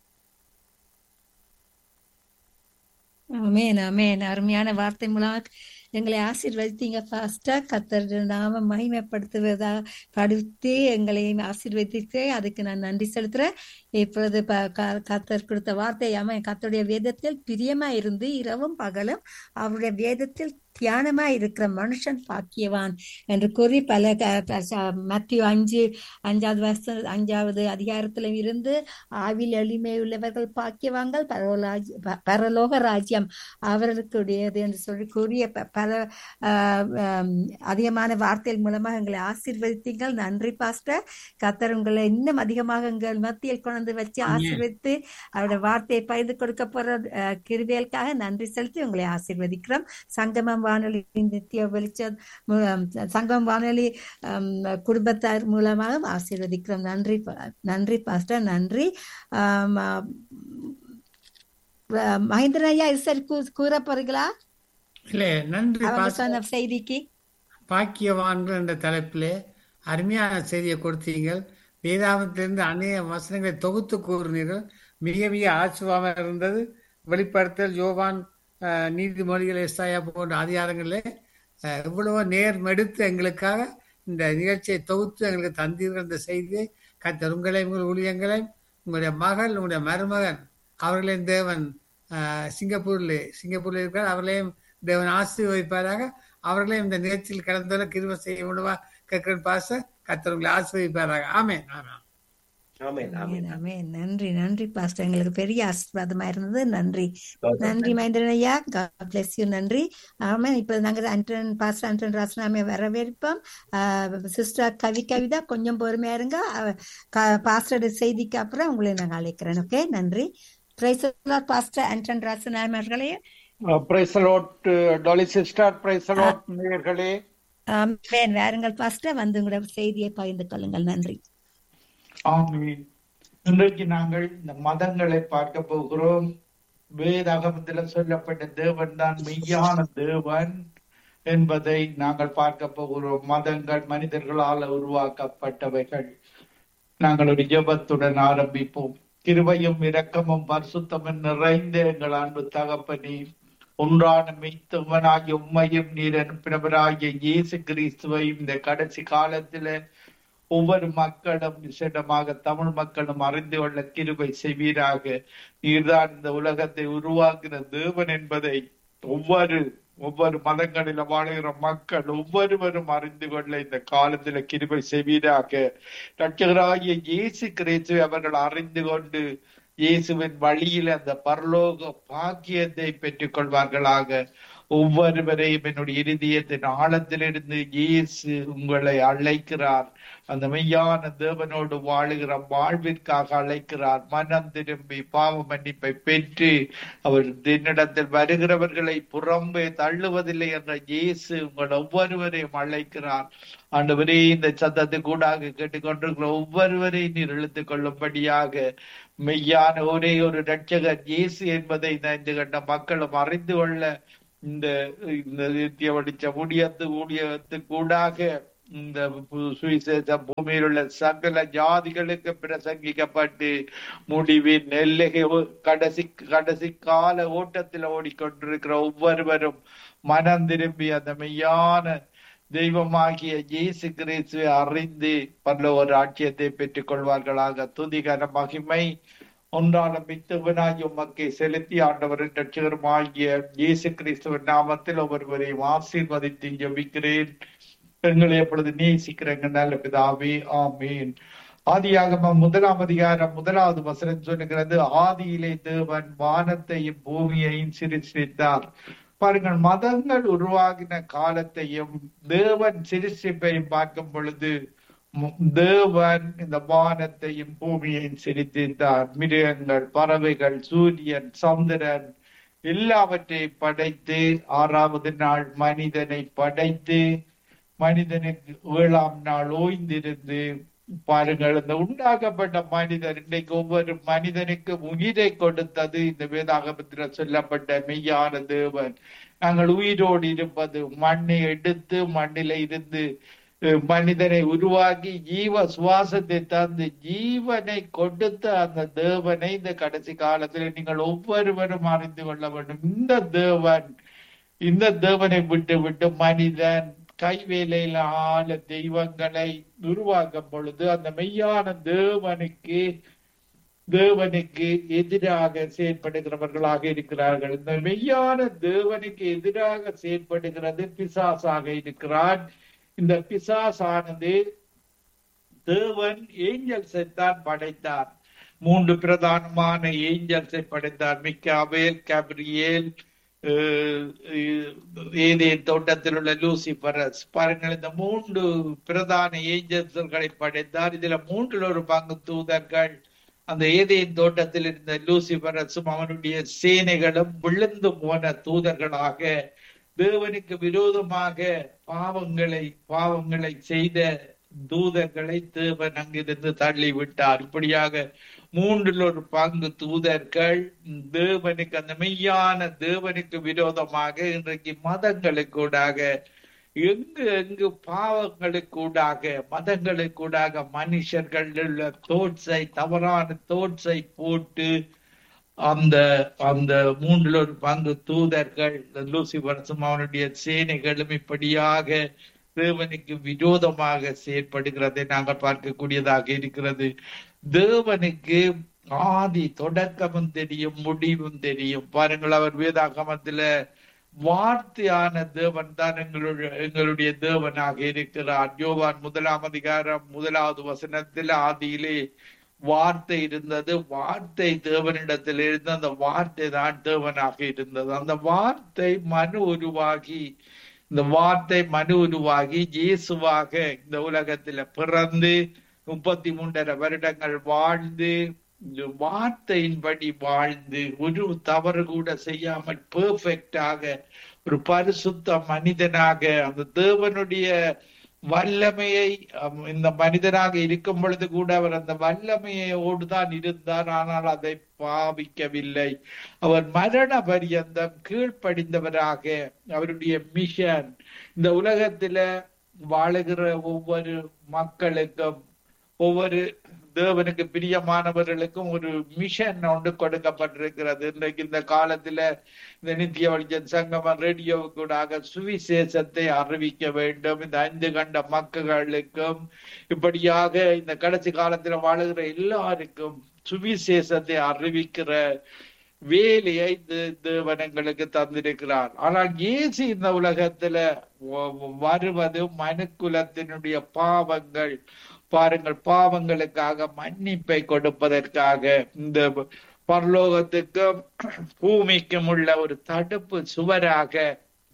ஆமென் ஆமென் அருமையான வார்த்தை மூலம் எங்களை ஆசீர்வதித்தீங்க ஃபாஸ்டா கத்தர் நாம மகிமைப்படுத்துவதா படுத்தி எங்களையும் ஆசீர்வதித்து அதுக்கு நான் நன்றி செலுத்துறேன் இப்பொழுது ப- க- கத்தர் கொடுத்த வார்த்தை ஆமென் கத்தருடைய வேதத்தில் பிரியமா இருந்து இரவும் பகலும் அவருடைய வேதத்தில் தியானமா இருக்கிற மனுஷன் பாக்கியவான் என்று கூறி பல மத்திய அஞ்சு அஞ்சாவது வருஷம் அஞ்சாவது அதிகாரத்துல இருந்து ஆவில் எளிமை உள்ளவர்கள் பாக்கியவான்கள் பரவலாஜ்- ப- பரலோக ராஜ்யம் அவர்களுக்குடையது என்று சொல்லி கூறிய ப- பல ஆஹ், ஆம், அதிகமான வார்த்தைகள் மூலமாக எங்களை ஆசீர்வதித்தீங்கள் நன்றி பாஸ்டர் கத்தர் உங்களை இன்னும் அதிகமாக எங்கள் மத்தியில் கொண்டு வச்சு ஆமென். ஆசீர்வதித்து அவருடைய வார்த்தையை பகிர்ந்து கொடுக்க போற ஆஹ், கிருபைகளுக்காக நன்றி செலுத்தி உங்களை ஆசீர்வதிக்கிறோம் சங்கமம் வானொலி நித்திய வெளிச்ச மு- சங்கம் வானொலி ஆம், குடும்பத்தார் மூலமாக ஆசீர்வதிக்கிறோம் நன்றி பா- நன்றி பாஸ்டர் நன்றி ஆம், ஆ, ஆ, மகேந்திரன் ஐயா இது சரி கூ- கூற போறீங்களா இல்ல நன்றி அவங்க பாஸ்டர் சொன்ன செய்திக்கு பாக்கியவான்கள் என்ற தலைப்பிலே அருமையான செய்தியை கொடுத்தீங்கள் வேதாகத்திலிருந்து அநேக வசனங்களை தொகுத்து கூறினீர்கள் மிக மிக ஆச்சுவாக இருந்தது வெளிப்படுத்தல் யோவான் அஹ், நீதிமொழிகள் எஸ்தாயா போன்ற அதிகாரங்களிலே அஹ், எவ்வளவோ நேர்மெடுத்து எங்களுக்காக இந்த நிகழ்ச்சியை தொகுத்து எங்களுக்கு தந்தீர்கள் இந்த செய்தியை கத்தர் உங்களை உங்கள் ஊழியங்களை உங்களுடைய மகள் உங்களுடைய மருமகன் அவர்களையும் தேவன் அஹ், சிங்கப்பூரில் சிங்கப்பூரில் இருக்கிறார் அவர்களையும் தேவன் ஆசீர்வதிப்பாராக அவர்களையும் இந்த நிகழ்ச்சியில் கலந்துள்ள கிருப செய்ய முடியுமா கேட்கிறேன் பாச கத்தர் உங்களை ஆசீர்வதிப்பாராக ஆமென் ஆமென் ஆமென் ஆமென் ஆமென், ஆமென். நன்றி நன்றி பாஸ்டர் எங்களுக்கு பெரிய ஆசீர்வாதமா இருந்தது நன்றி தோத்திரம். நன்றி மகேந்திரன் ஐயா God bless you நன்றி ஆமா இப்ப நாங்க அண்டன் பாஸ்டர் அண்டன் ராசனாமே வரவேற்போம் சிஸ்டர் கவி கவிதா கொஞ்சம் பொறுமையா இருங்க பாஸ்டர் செய்திக்கு அப்புறம் உங்களை நாங்க அழைக்கிறேன் ஓகே நன்றி பிரைஸ் பாஸ்டர் அண்டன் ராசனாமே அவர்களே praise lord Dolly sister praise lord நேயர்களே ஆமென் வேறுங்கள் பாஸ்டர் வந்து உங்களோட செய்தியை பகிர்ந்து கொள்ளுங்கள் நன்றி ஆமென் இன்றைக்கு நாங்கள் இந்த மதங்களை பார்க்க போகிறோம் வேதாகமத்தில் சொல்லப்பட்ட தேவன் தான் மெய்யான தேவன் என்பதை நாங்கள் பார்க்க போகிறோம் மதங்கள் மனிதர்களால் உருவாக்கப்பட்டவைகள் நாங்கள் ஒரு ஜெபத்துடன் ஆரம்பிப்போம் கிருபையும் இரக்கமும் பரிசுத்தமும் நிறைந்த எங்கள் அன்பு தகப்பனே ஒன்றான மெய்த்தவனாகிய உண்மையும் நீர் அனுப்பினவராகிய இயேசு கிறிஸ்துவையும் இந்த கடைசி காலத்தில ஒவ்வொரு மக்களும் விசேடமாக தமிழ் மக்களும் அறிந்து கொள்ள கிருபை செய்வீராக நீர்தான் இந்த உலகத்தை உருவாக்கின தேவன் என்பதை ஒவ்வொரு ஒவ்வொரு மதங்களில வாழுகிற மக்கள் ஒவ்வொருவரும் அறிந்து கொள்ள இந்த காலத்துல கிருபை செய்வீராக ரட்சகராகிய இயேசு கிறிஸ்துவை அவர்கள் அறிந்து கொண்டு இயேசுவின் வழியில் அந்த பரலோக பாக்கியத்தை பெற்றுக் கொள்வார்களாக ஒவ்வொருவரையும் என்னுடைய இருதயத்தின் ஆழத்திலிருந்து இயேசு உங்களை அழைக்கிறார் அந்த மெய்யான தேவனோடு வாழுகிற வாழ்விற்காக அழைக்கிறார் மனம் திரும்பி பாவ மன்னிப்பை பெற்று அவர் என்னிடத்தில் வருகிறவர்களை புறம்பே தள்ளுவதில்லை என்ற இயேசு உங்கள் ஒவ்வொருவரையும் அழைக்கிறார் ஆண்டவரே இந்த சத்தத்தை கூடாக கேட்டுக்கொண்டிருக்கிற ஒவ்வொருவரையும் நீர் இழுத்துக் கொள்ளும்படியாக மெய்யான ஒரே ஒரு ரட்சகர் இயேசு என்பதை இந்த இந்த கண்ட மக்களும் அறிந்து கொள்ள இந்த இந்த நித்திய வடிச்ச ஊழியத்து ஊழியத்து கூடாக இந்த பு- சுவிசேஷ பூமியில் உள்ள சகல ஜாதிகளுக்கு பிரசங்கிக்கப்பட்டு முடிவின் எல்லைகை ஒ- கடைசி கடைசி கால ஓட்டத்தில் ஓடிக்கொண்டிருக்கிற ஒவ்வொருவரும் மனம் திரும்பி அந்த மெய்யான தெய்வமாகிய இயேசு கிறிஸ்துவை அறிந்து பல ஒரு ஆட்சியத்தை பெற்றுக் கொள்வார்களாக துதிகர மகிமை ஒன்றான மித்தவனாய் உமக்கை செலுத்தி ஆண்டவரின் ரட்சகருமாகிய இயேசு கிறிஸ்துவின் நாமத்தில் ஒவ்வொருவரையும் ஆசீர்வதித்து ஜெபிக்கிறேன் எங்களை எப்பொழுது நேசிக்கிற எங்கள் நல்ல பிதாவே ஆமீன் ஆதியாகமம் முதலாம் அதிகாரம் முதலாவது வசனம் சொல்லுகிறது ஆதியிலே தேவன் வானத்தையும் பூமியையும் சிருஷ்டித்தார் பாருங்கள் மதங்கள் உருவாகின காலத்தையும் தேவன் சிருஷ்டிப்பையும் பார்க்கும் பொழுது மு- தேவன் இந்த வானத்தையும் பூமியையும் சிரித்திருந்தார் மிருகங்கள் பறவைகள் சூரியன் சந்திரன் எல்லாவற்றையும் படைத்து ஆறாவது நாள் மனிதனை படைத்து மனிதனுக்கு ஏழாம் நாள் ஓய்ந்திருந்து பாருங்கள் இந்த உண்டாக்கப்பட்ட மனிதர் இன்னைக்கு ஒவ்வொரு மனிதனுக்கு உயிரை கொடுத்தது இந்த வேதாகமத்தில் சொல்லப்பட்ட மெய்யான தேவன் நாங்கள் உயிரோடு இருப்பது மண்ணை எடுத்து மண்ணில இருந்து அஹ், மனிதனை உருவாக்கி ஜீவ சுவாசத்தை தந்து ஜீவனை கொடுத்த அந்த தேவனை இந்த கடைசி காலத்தில் நீங்கள் ஒவ்வொருவரும் அறிந்து கொள்ள வேண்டும் இந்த தேவன் இந்த தேவனை விட்டு விட்டு மனிதன் கைவேலையில ஆள தெய்வங்களை உருவாக்கும் பொழுது அந்த மெய்யான தேவனுக்கு தேவனுக்கு எதிராக செயற்படுகிறவர்களாக இருக்கிறார்கள் இந்த மெய்யான தேவனுக்கு எதிராக செயற்படுகிறது பிசாசாக இருக்கிறான் இந்த பிசாசானது தேவன் ஏஞ்சல்ஸை தான் படைத்தார் மூன்று பிரதானமான ஏஞ்சல்ஸை படைத்தார் மிக்காவேல் கேப்ரியேல் அஹ், ஏதேன் தோட்டத்தில் உள்ள லூசிபரஸ் பாருங்கள் இந்த மூன்று பிரதான ஏஞ்சல்ஸ்களை படைத்தார் இதுல மூன்றில் ஒரு பங்கு தூதர்கள் அந்த ஏதேன் தோட்டத்தில் இருந்த லூசிபரஸும் அவனுடைய சேனைகளும் விழுந்து போன தூதர்களாக தேவனுக்கு விரோதமாக பாவங்களை பாவங்களை செய்த தூதர்களை தேவன் அங்கிருந்து தள்ளி விட்டார் இப்படியாக மூன்றில் ஒரு பங்கு தூதர்கள் தேவனுக்கு அந்த மெய்யான தேவனுக்கு விரோதமாக இன்றைக்கு மதங்களுக்கூடாக எங்கு எங்கு பாவங்களுக்கூடாக மதங்களுக்கூடாக மனுஷர்கள் உள்ள தோட்ஸை தவறான தோட்ஸை போட்டு அந்த அந்த மூன்றில் ஒரு பங்கு தூதர்கள் லூசிபரசும் அவனுடைய சேனைகளும் இப்படியாக தேவனுக்கு விரோதமாக செயற்படுகிறதை நாங்கள் பார்க்கக்கூடியதாக இருக்கிறது தேவனுக்கு ஆதி தொடக்கமும் தெரியும் முடிவும் தெரியும் பாருங்கள் அவர் வேதாகமத்துல வார்த்தையான தேவன் தான் எங்களுடைய எங்களுடைய தேவனாக இருக்கிறார் யோவான் முதலாம் அதிகாரம் முதலாவது வசனத்தில் ஆதியிலே வார்த்தை இருந்தது வார்த்தை தேவனிடத்தில் இருந்து அந்த வார்த்தை தான் தேவனாக இருந்தது அந்த வார்த்தை மனு உருவாகி இந்த வார்த்தை மனு உருவாகி இயேசுவாக இந்த உலகத்துல பிறந்து முப்பத்தி மூன்றரை வருடங்கள் வாழ்ந்து இந்த வார்த்தையின்படி வாழ்ந்து ஒரு தவறு கூட செய்யாமல் பெர்ஃபெக்டாக ஒரு பரிசுத்த மனிதனாக அந்த தேவனுடைய வல்லமையை அம், இந்த மனிதனாக இருக்கும் பொழுது கூட அவர் அந்த வல்லமையோடு தான் இருந்தார் ஆனால் அதை பாவிக்கவில்லை அவர் மரண பரியந்தம் கீழ்ப்படிந்தவராக அவருடைய மிஷன் இந்த உலகத்துல வாழுகிற ஒவ்வொரு மக்களுக்கும் ஒவ்வொரு தேவனுக்கு பிரியமானவர்களுக்கும் ஒரு மிஷன் ஒன்று கொடுக்கப்பட்டிருக்கிறது இன்றைக்கு இந்த காலத்துல இந்த நித்திய வழிஜன் சங்கமம் ரேடியோவுக்கூடாக சுவிசேஷத்தை அறிவிக்க வேண்டும் இந்த ஐந்து கண்ட மக்களுக்கும் இப்படியாக இந்த கடைசி காலத்துல வாழுகிற எல்லாருக்கும் சுவிசேஷத்தை அறிவிக்கிற வேலையை தே- தேவன் எங்களுக்கு தந்திருக்கிறார் ஆனால் இயேசு இந்த உலகத்துல வ- வருவது மனுக்குலத்தினுடைய பாவங்கள் பாருங்கள் பாவங்களுக்காக மன்னிப்பை கொடுப்பதற்காக இந்த பரலோகத்துக்கும் பூமிக்கும் உள்ள ஒரு தடுப்பு சுவராக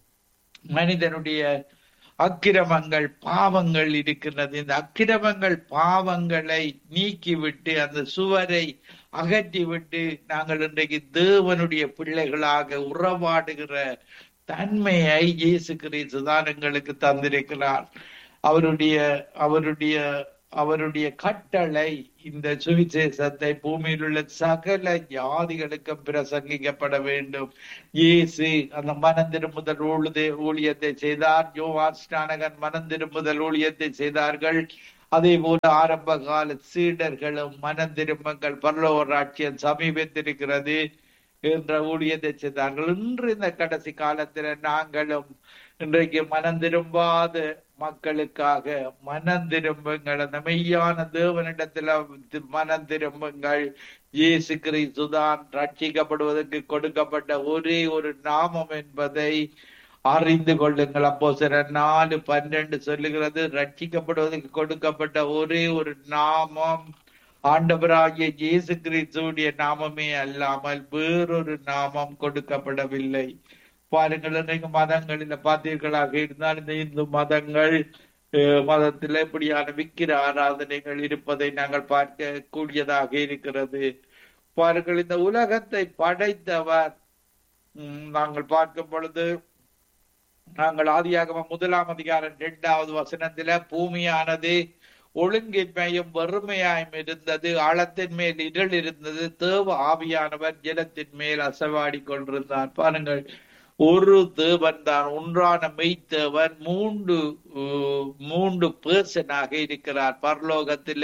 மனிதனுடைய அக்கிரமங்கள் பாவங்கள் இருக்கின்றது இந்த அக்கிரமங்கள் பாவங்களை நீக்கிவிட்டு அந்த சுவரை அகற்றிவிட்டு நாங்கள் இன்றைக்கு தேவனுடைய பிள்ளைகளாக உறவாடுகிற தன்மையை இயேசு கிறிஸ்து தான் எங்களுக்கு தந்திருக்கிறார் அவருடைய அவருடைய அவருடைய கட்டளை இந்த சுவிசேஷத்தை பூமியில் உள்ள சகல ஜாதிகளுக்கும் பிரசங்கிக்கப்பட வேண்டும் இயேசு அந்த மனம் திரும்புதல் ஊழுதே ஊழியத்தை செய்தார் யோவான் ஸ்நானகன் மனம் திரும்புதல் ஊழியத்தை செய்தார்கள் அதே போல ஆரம்ப கால சீடர்களும் மனம் திரும்பங்கள் பரலோக ராட்சியம் சமீபத்திருக்கிறது என்ற ஊழியத்தை செய்தார்கள் இன்று இந்த கடைசி காலத்துல நாங்களும் இன்றைக்கு மனம் திரும்பாத மக்களுக்காக மனம் திரும்புங்கள் அந்த மெய்யான தேவனிடத்துல மனம் திரும்புங்கள் இயேசு கிறிஸ்துதான் ரட்சிக்கப்படுவதற்கு கொடுக்கப்பட்ட ஒரே ஒரு நாமம் என்பதை அறிந்து கொள்ளுங்கள் அப்போ சில நாலு பன்னெண்டு சொல்லுகிறது ரட்சிக்கப்படுவதற்கு கொடுக்கப்பட்ட ஒரே ஒரு நாமம் ஆண்டவராகிய இயேசு கிறிஸ்துடைய நாமமே அல்லாமல் வேறொரு நாமம் கொடுக்கப்படவில்லை பாருங்கள் இன்றைக்கு மதங்களில பார்த்தீர்களாக இருந்தால் இந்த இந்து மதங்கள் மதத்தில் இப்படியான விக்கிர ஆராதனைகள் இருப்பதை நாங்கள் பார்க்க கூடியதாக இருக்கிறது பாருங்கள் இந்த உலகத்தை படைத்தவர் நாங்கள் பார்க்கும் பொழுது நாங்கள் ஆதியாக முதலாம் அதிகாரம் இரண்டாவது வசனத்தில பூமியானது ஒழுங்கின்மையும் வறுமையாயும் இருந்தது ஆழத்தின் மேல் இருள் இருந்தது தேவ ஆவியானவர் ஜலத்தின் மேல் அசைவாடி கொண்டிருந்தார் பாருங்கள் ஒரு தேவன் தான் ஒன்றான மெய்த்தேவன் மூன்று மூன்று பேர்சனாக இருக்கிறார் பரலோகத்தில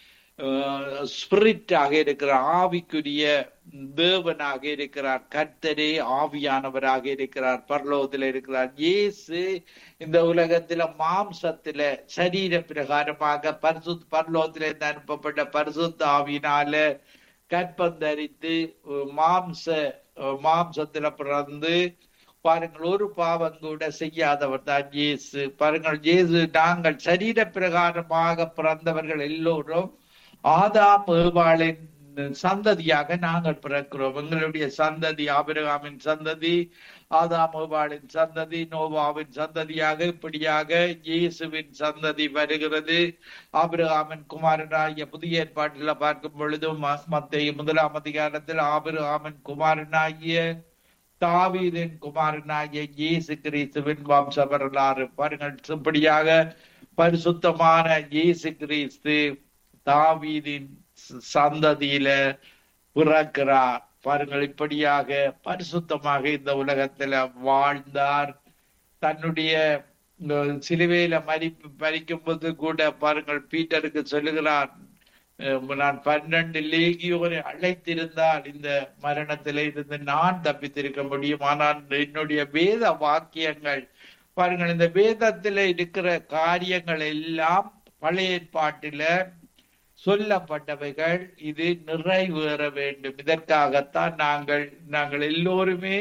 ஸ்பிரிட்டாக இருக்கிறார் ஆவிக்குரிய தேவனாக இருக்கிறார் கர்த்தரே ஆவியானவராக இருக்கிறார் பரலோகத்தில் இருக்கிறார் இயேசு இந்த உலகத்தில மாம்சத்தில சரீர பிரகாரமாக பரிசு பரலோகத்திலிருந்து அனுப்பப்பட்ட பரிசுத்த ஆவினால கற்பம் தரித்து மாம்ச மாம்சத்துல பிறந்து பாருங்கள் ஒரு பாவம் கூட செய்யாதவர் தான் இயேசு பாருங்கள் இயேசு நாங்கள் சரீர பிரகாரமாக பிறந்தவர்கள் எல்லோரும் ஆதாம் ஏவாளின் சந்ததியாக நாங்கள் பிறக்கிறோம் எங்களுடைய சந்ததி ஆபிரகாமின் சந்ததி ஆதாம் ஏவாளின் சந்ததி நோவாவின் சந்ததியாக இப்படியாக இயேசுவின் சந்ததி வருகிறது ஆபிரகாமின் குமாரனாகிய புதிய ஏற்பாட்டில் பார்க்கும் பொழுது மத்திய முதலாம் அதிகாரத்தில் ஆபிரகாமின் குமாரனாகிய தாவீதின் குமாரனாகிய இயேசு கிறிஸ்துவின் வம்ச வரலாறு பாருங்கள் இப்படியாக பரிசுத்தமான இயேசு கிறிஸ்து தாவீதின் சந்ததியில பிறக்கிறார் பாருங்கள் இப்படியாக பரிசுத்தமாக இந்த உலகத்துல வாழ்ந்தார் தன்னுடைய சிலுவையில மறி மறிக்கும் போது கூட பாருங்கள் பீட்டருக்கு சொல்லுகிறார் நான் பன்னெண்டு லேகியோரை அழைத்திருந்தால் இந்த மரணத்தில இருந்து நான் தப்பித்திருக்க முடியும் ஆனால் என்னுடைய வேத வாக்கியங்கள் பாருங்கள் இந்த வேதத்துல இருக்கிற காரியங்கள் எல்லாம் பழைய ஏற்பாட்டில சொல்லப்பட்டவைகள் இது நிறைவேற வேண்டும் இதற்காகத்தான் நாங்கள் நாங்கள் எல்லோருமே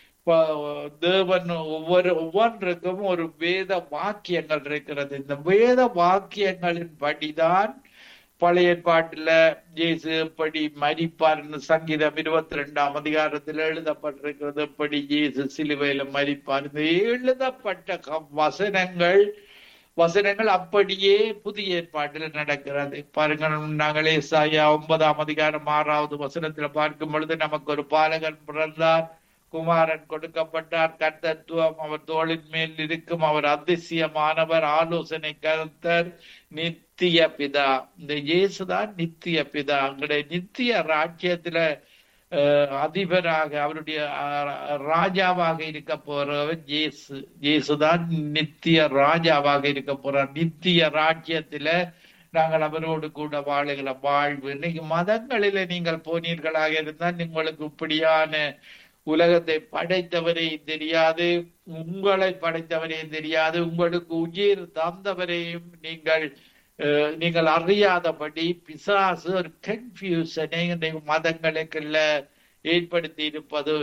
தேவன் ஒவ்வொரு ஒவ்வொன்றுக்கும் ஒரு வேத வாக்கியங்கள் இருக்கிறது இந்த வேத வாக்கியங்களின் படிதான் பழைய ஏற்பாட்டுல இயேசு எப்படி மறிப்பார்னு சங்கீதம் இருபத்தி ரெண்டாம் அதிகாரத்தில் எழுதப்பட்டிருக்கிறது எப்படி இயேசு சிலுவையில மறிப்பார் இந்த எழுதப்பட்ட வசனங்கள் வசனங்கள் அப்படியே புதிய ஏற்பாட்டில் நடக்கிறது பாருங்கள் நாங்களே சாயா ஒன்பதாம் அதிகாரம் ஆறாவது வசனத்துல பார்க்கும் பொழுது நமக்கு ஒரு பாலகன் பிறந்தார் குமாரன் கொடுக்கப்பட்டார் கர்த்தத்துவம் அவர் தோளின் மேல் இருக்கும் அவர் அதிசயமானவர் ஆலோசனை கருத்தர் நித்திய பிதா இந்த இயேசுதான் நித்திய பிதா அங்களுடைய நித்திய ராஜ்யத்துல அதிபராக அவருடைய ராஜாவாக இருக்க போறவர் இயேசு இயேசுதான் நித்திய ராஜாவாக இருக்க போறார் நித்திய ராஜ்யத்துல நாங்கள் அவரோடு கூட வாழுகிற வாழ்வு இன்னைக்கு மதங்களில நீங்கள் போனீர்களாக இருந்தால் உங்களுக்கு இப்படியான உலகத்தை படைத்தவரையும் தெரியாது உங்களை படைத்தவரையும் தெரியாது உங்களுக்கு உயிர் தந்தவரையும் நீங்கள் நீங்கள் அறியாதபடி பிசாசு ஒரு கன்ஃபியூஷனை மதங்களுக்குள்ள ஏற்படுத்தி இருப்பது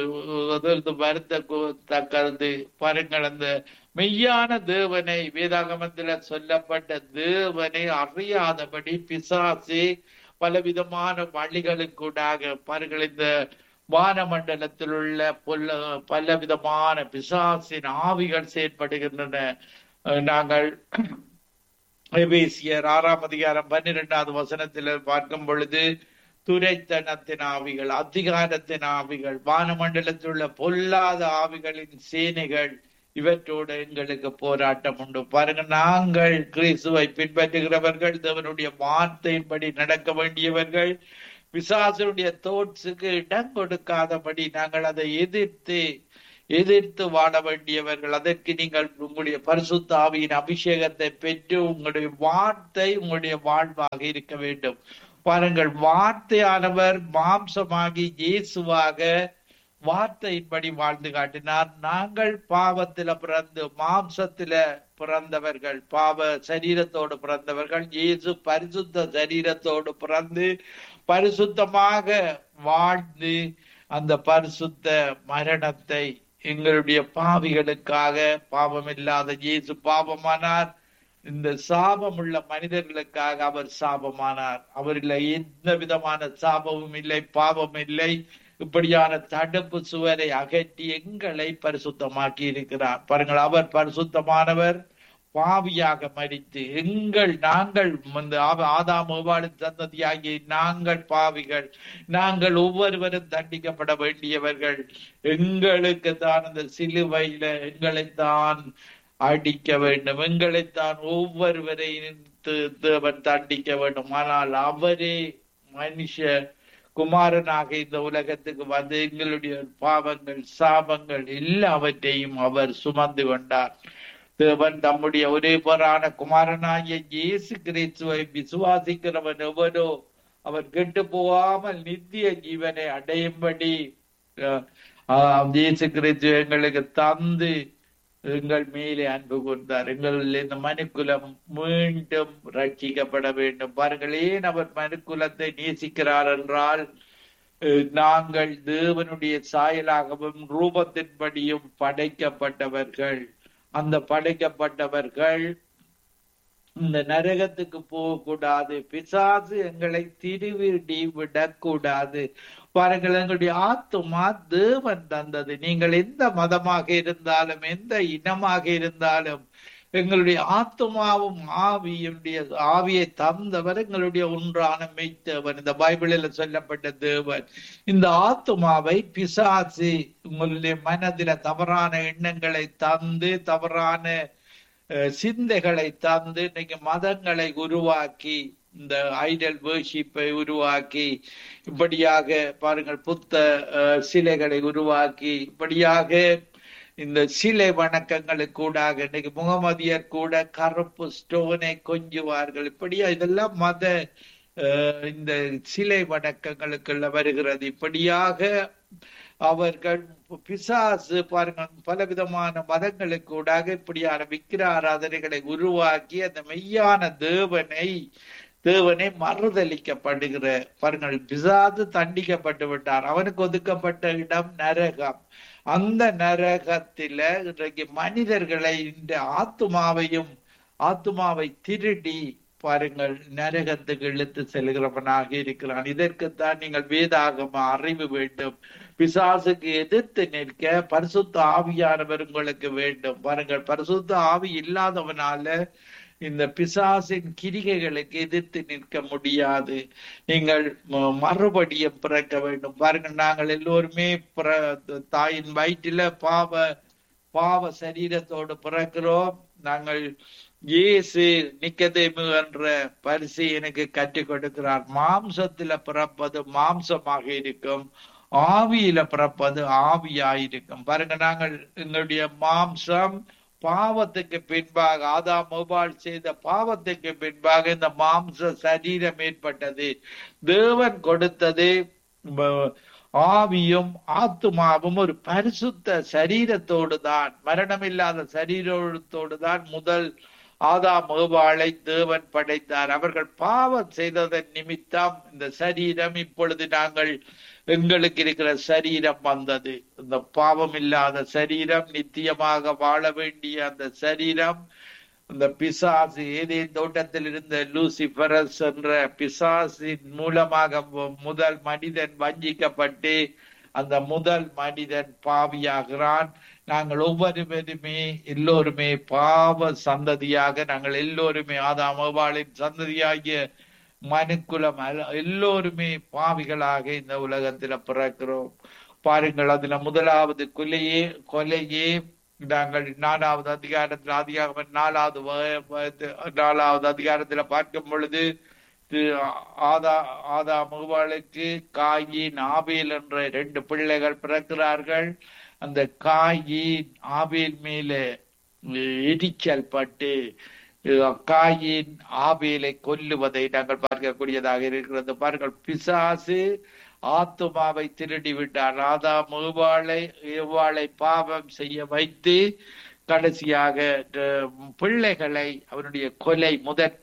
வருத்தத்தக்கது பாருங்கள் அந்த மெய்யான தேவனை வேதாகமத்துல சொல்லப்பட்ட தேவனை அறியாதபடி பிசாசு பலவிதமான வழிகளுக்கூடாக பாருங்கள் இந்த வானமண்டலத்தில் உள்ள பொல்ல பல விதமான பிசாசின் ஆவிகள் செயற்படுகின்றன அஹ் நாங்கள் எபேசியர் ஆறாம் அதிகாரம் பன்னிரெண்டாவது வசனத்தில் பார்க்கும் பொழுது துரைத்தனத்தின் ஆவிகள் அதிகாரத்தின் ஆவிகள் வானமண்டலத்தில் உள்ள பொல்லாத ஆவிகளின் சேனைகள் இவற்றோடு எங்களுக்கு போராட்டம் உண்டு பாருங்க நாங்கள் கிறிஸ்துவை பின்பற்றுகிறவர்கள் தேவனுடைய வார்த்தையின்படி நடக்க வேண்டியவர்கள் பிசாசனுடைய தோட்ஸுக்கு இடம் கொடுக்காதபடி நாங்கள் அதை எதிர்த்து எதிர்த்து வாழ வேண்டியவர்கள் அதற்கு நீங்கள் உங்களுடைய பரிசுத்த ஆவியின் அபிஷேகத்தை பெற்று உங்களுடைய வார்த்தை உங்களுடைய வாழ்வாக இருக்க வேண்டும் பாருங்கள் வார்த்தையானவர் மாம்சமாகி இயேசுவாக வார்த்தையின்படி வாழ்ந்து காட்டினார் நாங்கள் பாவத்தில பிறந்து மாம்சத்தில பிறந்தவர்கள் பாவ சரீரத்தோடு பிறந்தவர்கள் இயேசு பரிசுத்த சரீரத்தோடு பிறந்து பரிசுத்தமாக வாழ்ந்து அந்த பரிசுத்த மரணத்தை எங்களுடைய பாவிகளுக்காக பாவம் இல்லாத இயேசு பாவமானார் இந்த சாபம் உள்ள மனிதர்களுக்காக அவர் சாபமானார் அவரில் எந்த விதமான சாபமும் இல்லை பாவம் இல்லை இப்படியான தடுப்பு சுவரை அகற்றி எங்களை பரிசுத்தமாக்கி இருக்கிறார் பாருங்கள் அவர் பரிசுத்தமானவர் பாவியாக மறித்து எங்கள் நாங்கள் இந்த ஆ- ஆதாம் ஏவாளின் சந்ததியாகிய நாங்கள் பாவிகள் நாங்கள் ஒவ்வொருவரும் தண்டிக்கப்பட வேண்டியவர்கள் எங்களுக்கு தான் அந்த சிலுவையில எங்களைத்தான் அடிக்க வேண்டும் எங்களைத்தான் ஒவ்வொருவரையும் தே- தேவன் தண்டிக்க வேண்டும் ஆனால் அவரே மனுஷ குமாரனாக இந்த உலகத்துக்கு வந்து எங்களுடைய பாவங்கள் சாபங்கள் எல்லாவற்றையும் அவர் சுமந்து கொண்டார் தேவன் தம்முடைய ஒரே பொறான குமாரனாகிய இயேசு கிறிஸ்துவை விசுவாசிக்கிறவன் எவனோ அவர் கெட்டு போகாமல் நித்திய ஜீவனை அடையும்படி அஹ், ஆஹ், இயேசு கிறிஸ்து எங்களுக்கு தந்து எங்கள் மேலே அன்பு கூர்ந்தார் எங்களில் இந்த மனுக்குலம் மீண்டும் ரட்சிக்கப்பட வேண்டும் பாருங்கள் ஏன் அவர் மனுக்குலத்தை நேசிக்கிறார் என்றால் அஹ், நாங்கள் தேவனுடைய சாயலாகவும் ரூபத்தின்படியும் படைக்கப்பட்டவர்கள் அந்த படைக்கப்பட்டவர்கள் இந்த நரகத்துக்கு போகக்கூடாது பிசாசு எங்களை திருவிடி விடக்கூடாது பாருங்கள் எங்களுடைய ஆத்துமா தேவன் தந்தது நீங்கள் எந்த மதமாக இருந்தாலும் எந்த இனமாக இருந்தாலும் எங்களுடைய ஆத்துமாவும் ஆவியுடைய ஆவியை தந்தவர் எங்களுடைய ஒன்றான மெய்த்தேவன் இந்த பைபிளில் சொல்லப்பட்ட தேவன் இந்த ஆத்துமாவை பிசாசு உங்களுடைய மனதில தவறான எண்ணங்களை தந்து தவறான அஹ், சிந்தைகளை தந்து இன்னைக்கு மதங்களை உருவாக்கி இந்த ஐடல் வேர்ஷிப்பை உருவாக்கி இப்படியாக பாருங்கள் புத்த அஹ், சிலைகளை உருவாக்கி இப்படியாக இந்த சிலை வணக்கங்களுக்கு கூடாக இன்னைக்கு முகமதியர் கூட கருப்பு ஸ்டோனை கொஞ்சுவார்கள் இப்படியா இதெல்லாம் மத அஹ், இந்த சிலை வணக்கங்களுக்குள்ள வருகிறது இப்படியாக அவர்கள் பிசாசு பாருங்க பலவிதமான மதங்களுக்கு கூடாக இப்படியான விக்கிர ஆராதனைகளை உருவாக்கி அந்த மெய்யான தேவனை தேவனை மறுதளிக்கப்படுகிற பாருங்கள் பிசாது தண்டிக்கப்பட்டு விட்டார் அவனுக்கு ஒதுக்கப்பட்ட இடம் நரகம் அந்த நரகத்தில இன்றைக்கு மனிதர்களை இந்த ஆத்துமாவையும் ஆத்துமாவை திருடி பாருங்கள் நரகத்துக்கு இழுத்து செல்கிறவனாக இருக்கிறான் இதற்குத்தான் நீங்கள் வேதாகம அறிவு வேண்டும் பிசாசுக்கு எதிர்த்து நிற்க பரிசுத்த ஆவியானவர் உங்களுக்கு வேண்டும் பாருங்கள் பரிசுத்த ஆவி இல்லாதவனால இந்த பிசாசின் கிரிகைகளுக்கு எதிர்த்து நிற்க முடியாது நீங்கள் ம- மறுபடியும் பிறக்க வேண்டும் பாருங்கள் நாங்கள் எல்லோருமே பிற- தாயின் வயிற்றில பாவ பாவ சரீரத்தோடு பிறக்கிறோம் நாங்கள் இயேசு நிக்கதேமு என்ற பரிசு எனக்கு கற்றுக் கொடுக்கிறார் மாம்சத்தில பிறப்பது மாம்சமாக இருக்கும் ஆவியில பிறப்பது ஆவியாயிருக்கும் பாருங்க நாங்கள் எங்களுடைய மாம்சம் பாவத்துக்கு பின்பாக ஆதாம் மோபால் செய்த பாவத்துக்கு பின்பாக இந்த மாம்ச சரீரம் ஏற்பட்டது தேவன் கொடுத்தது ம- ஆவியும் ஆத்துமாவும் ஒரு பரிசுத்த சரீரத்தோடு தான் மரணமில்லாத சரீரத்தோடு தான் முதல் ஆதாம் ஏவாளை தேவன் படைத்தார் அவர்கள் பாவம் செய்ததன் நிமித்தம் இந்த சரீரம் இப்பொழுது நாங்கள் எங்களுக்கு இருக்கிற சரீரம் வந்தது இந்த பாவம் இல்லாத சரீரம் நித்தியமாக வாழ வேண்டிய அந்த சரீரம் இந்த பிசாசு ஏதேன் தோட்டத்தில் இருந்த லூசிபரஸ் என்ற பிசாசின் மூலமாக மு- முதல் மனிதன் வஞ்சிக்கப்பட்டு அந்த முதல் மனிதன் பாவியாகிறான் நாங்கள் ஒவ்வொருவருமே எல்லோருமே பாவ சந்ததியாக நாங்கள் எல்லோருமே ஆதாம் ஏவாளின் சந்ததியாகிய மனுக்குலம் அல்ல- எல்லோருமே பாவிகளாக இந்த உலகத்துல பிறக்கிறோம் பாருங்கள் அதுல முதலாவது கொலையே கொலையே நாங்கள் நாலாவது அதிகாரத்தில் அதிகாரம் நாலாவது வ- வ- நாலாவது அதிகாரத்துல பார்க்கும் பொழுது இது ஆதா ஆதா முகவாளுக்கு காயின் ஆபேல் என்ற ரெண்டு பிள்ளைகள் பிறக்கிறார்கள் அந்த காயின் ஆபேல் மேல எரிச்சல் பட்டு காயின் ஆபேலை கொல்லுவதை நாங்கள் பார்க்கக்கூடியதாக இருக்கிறது பாருங்கள் பிசாசு ஆத்துமாவை திருடி விட்டார் ராதா முகவாளை ஏவாளை பாவம் செய்ய வைத்து கடைசியாக அஹ், பிள்ளைகளை அவனுடைய கொலை முதற்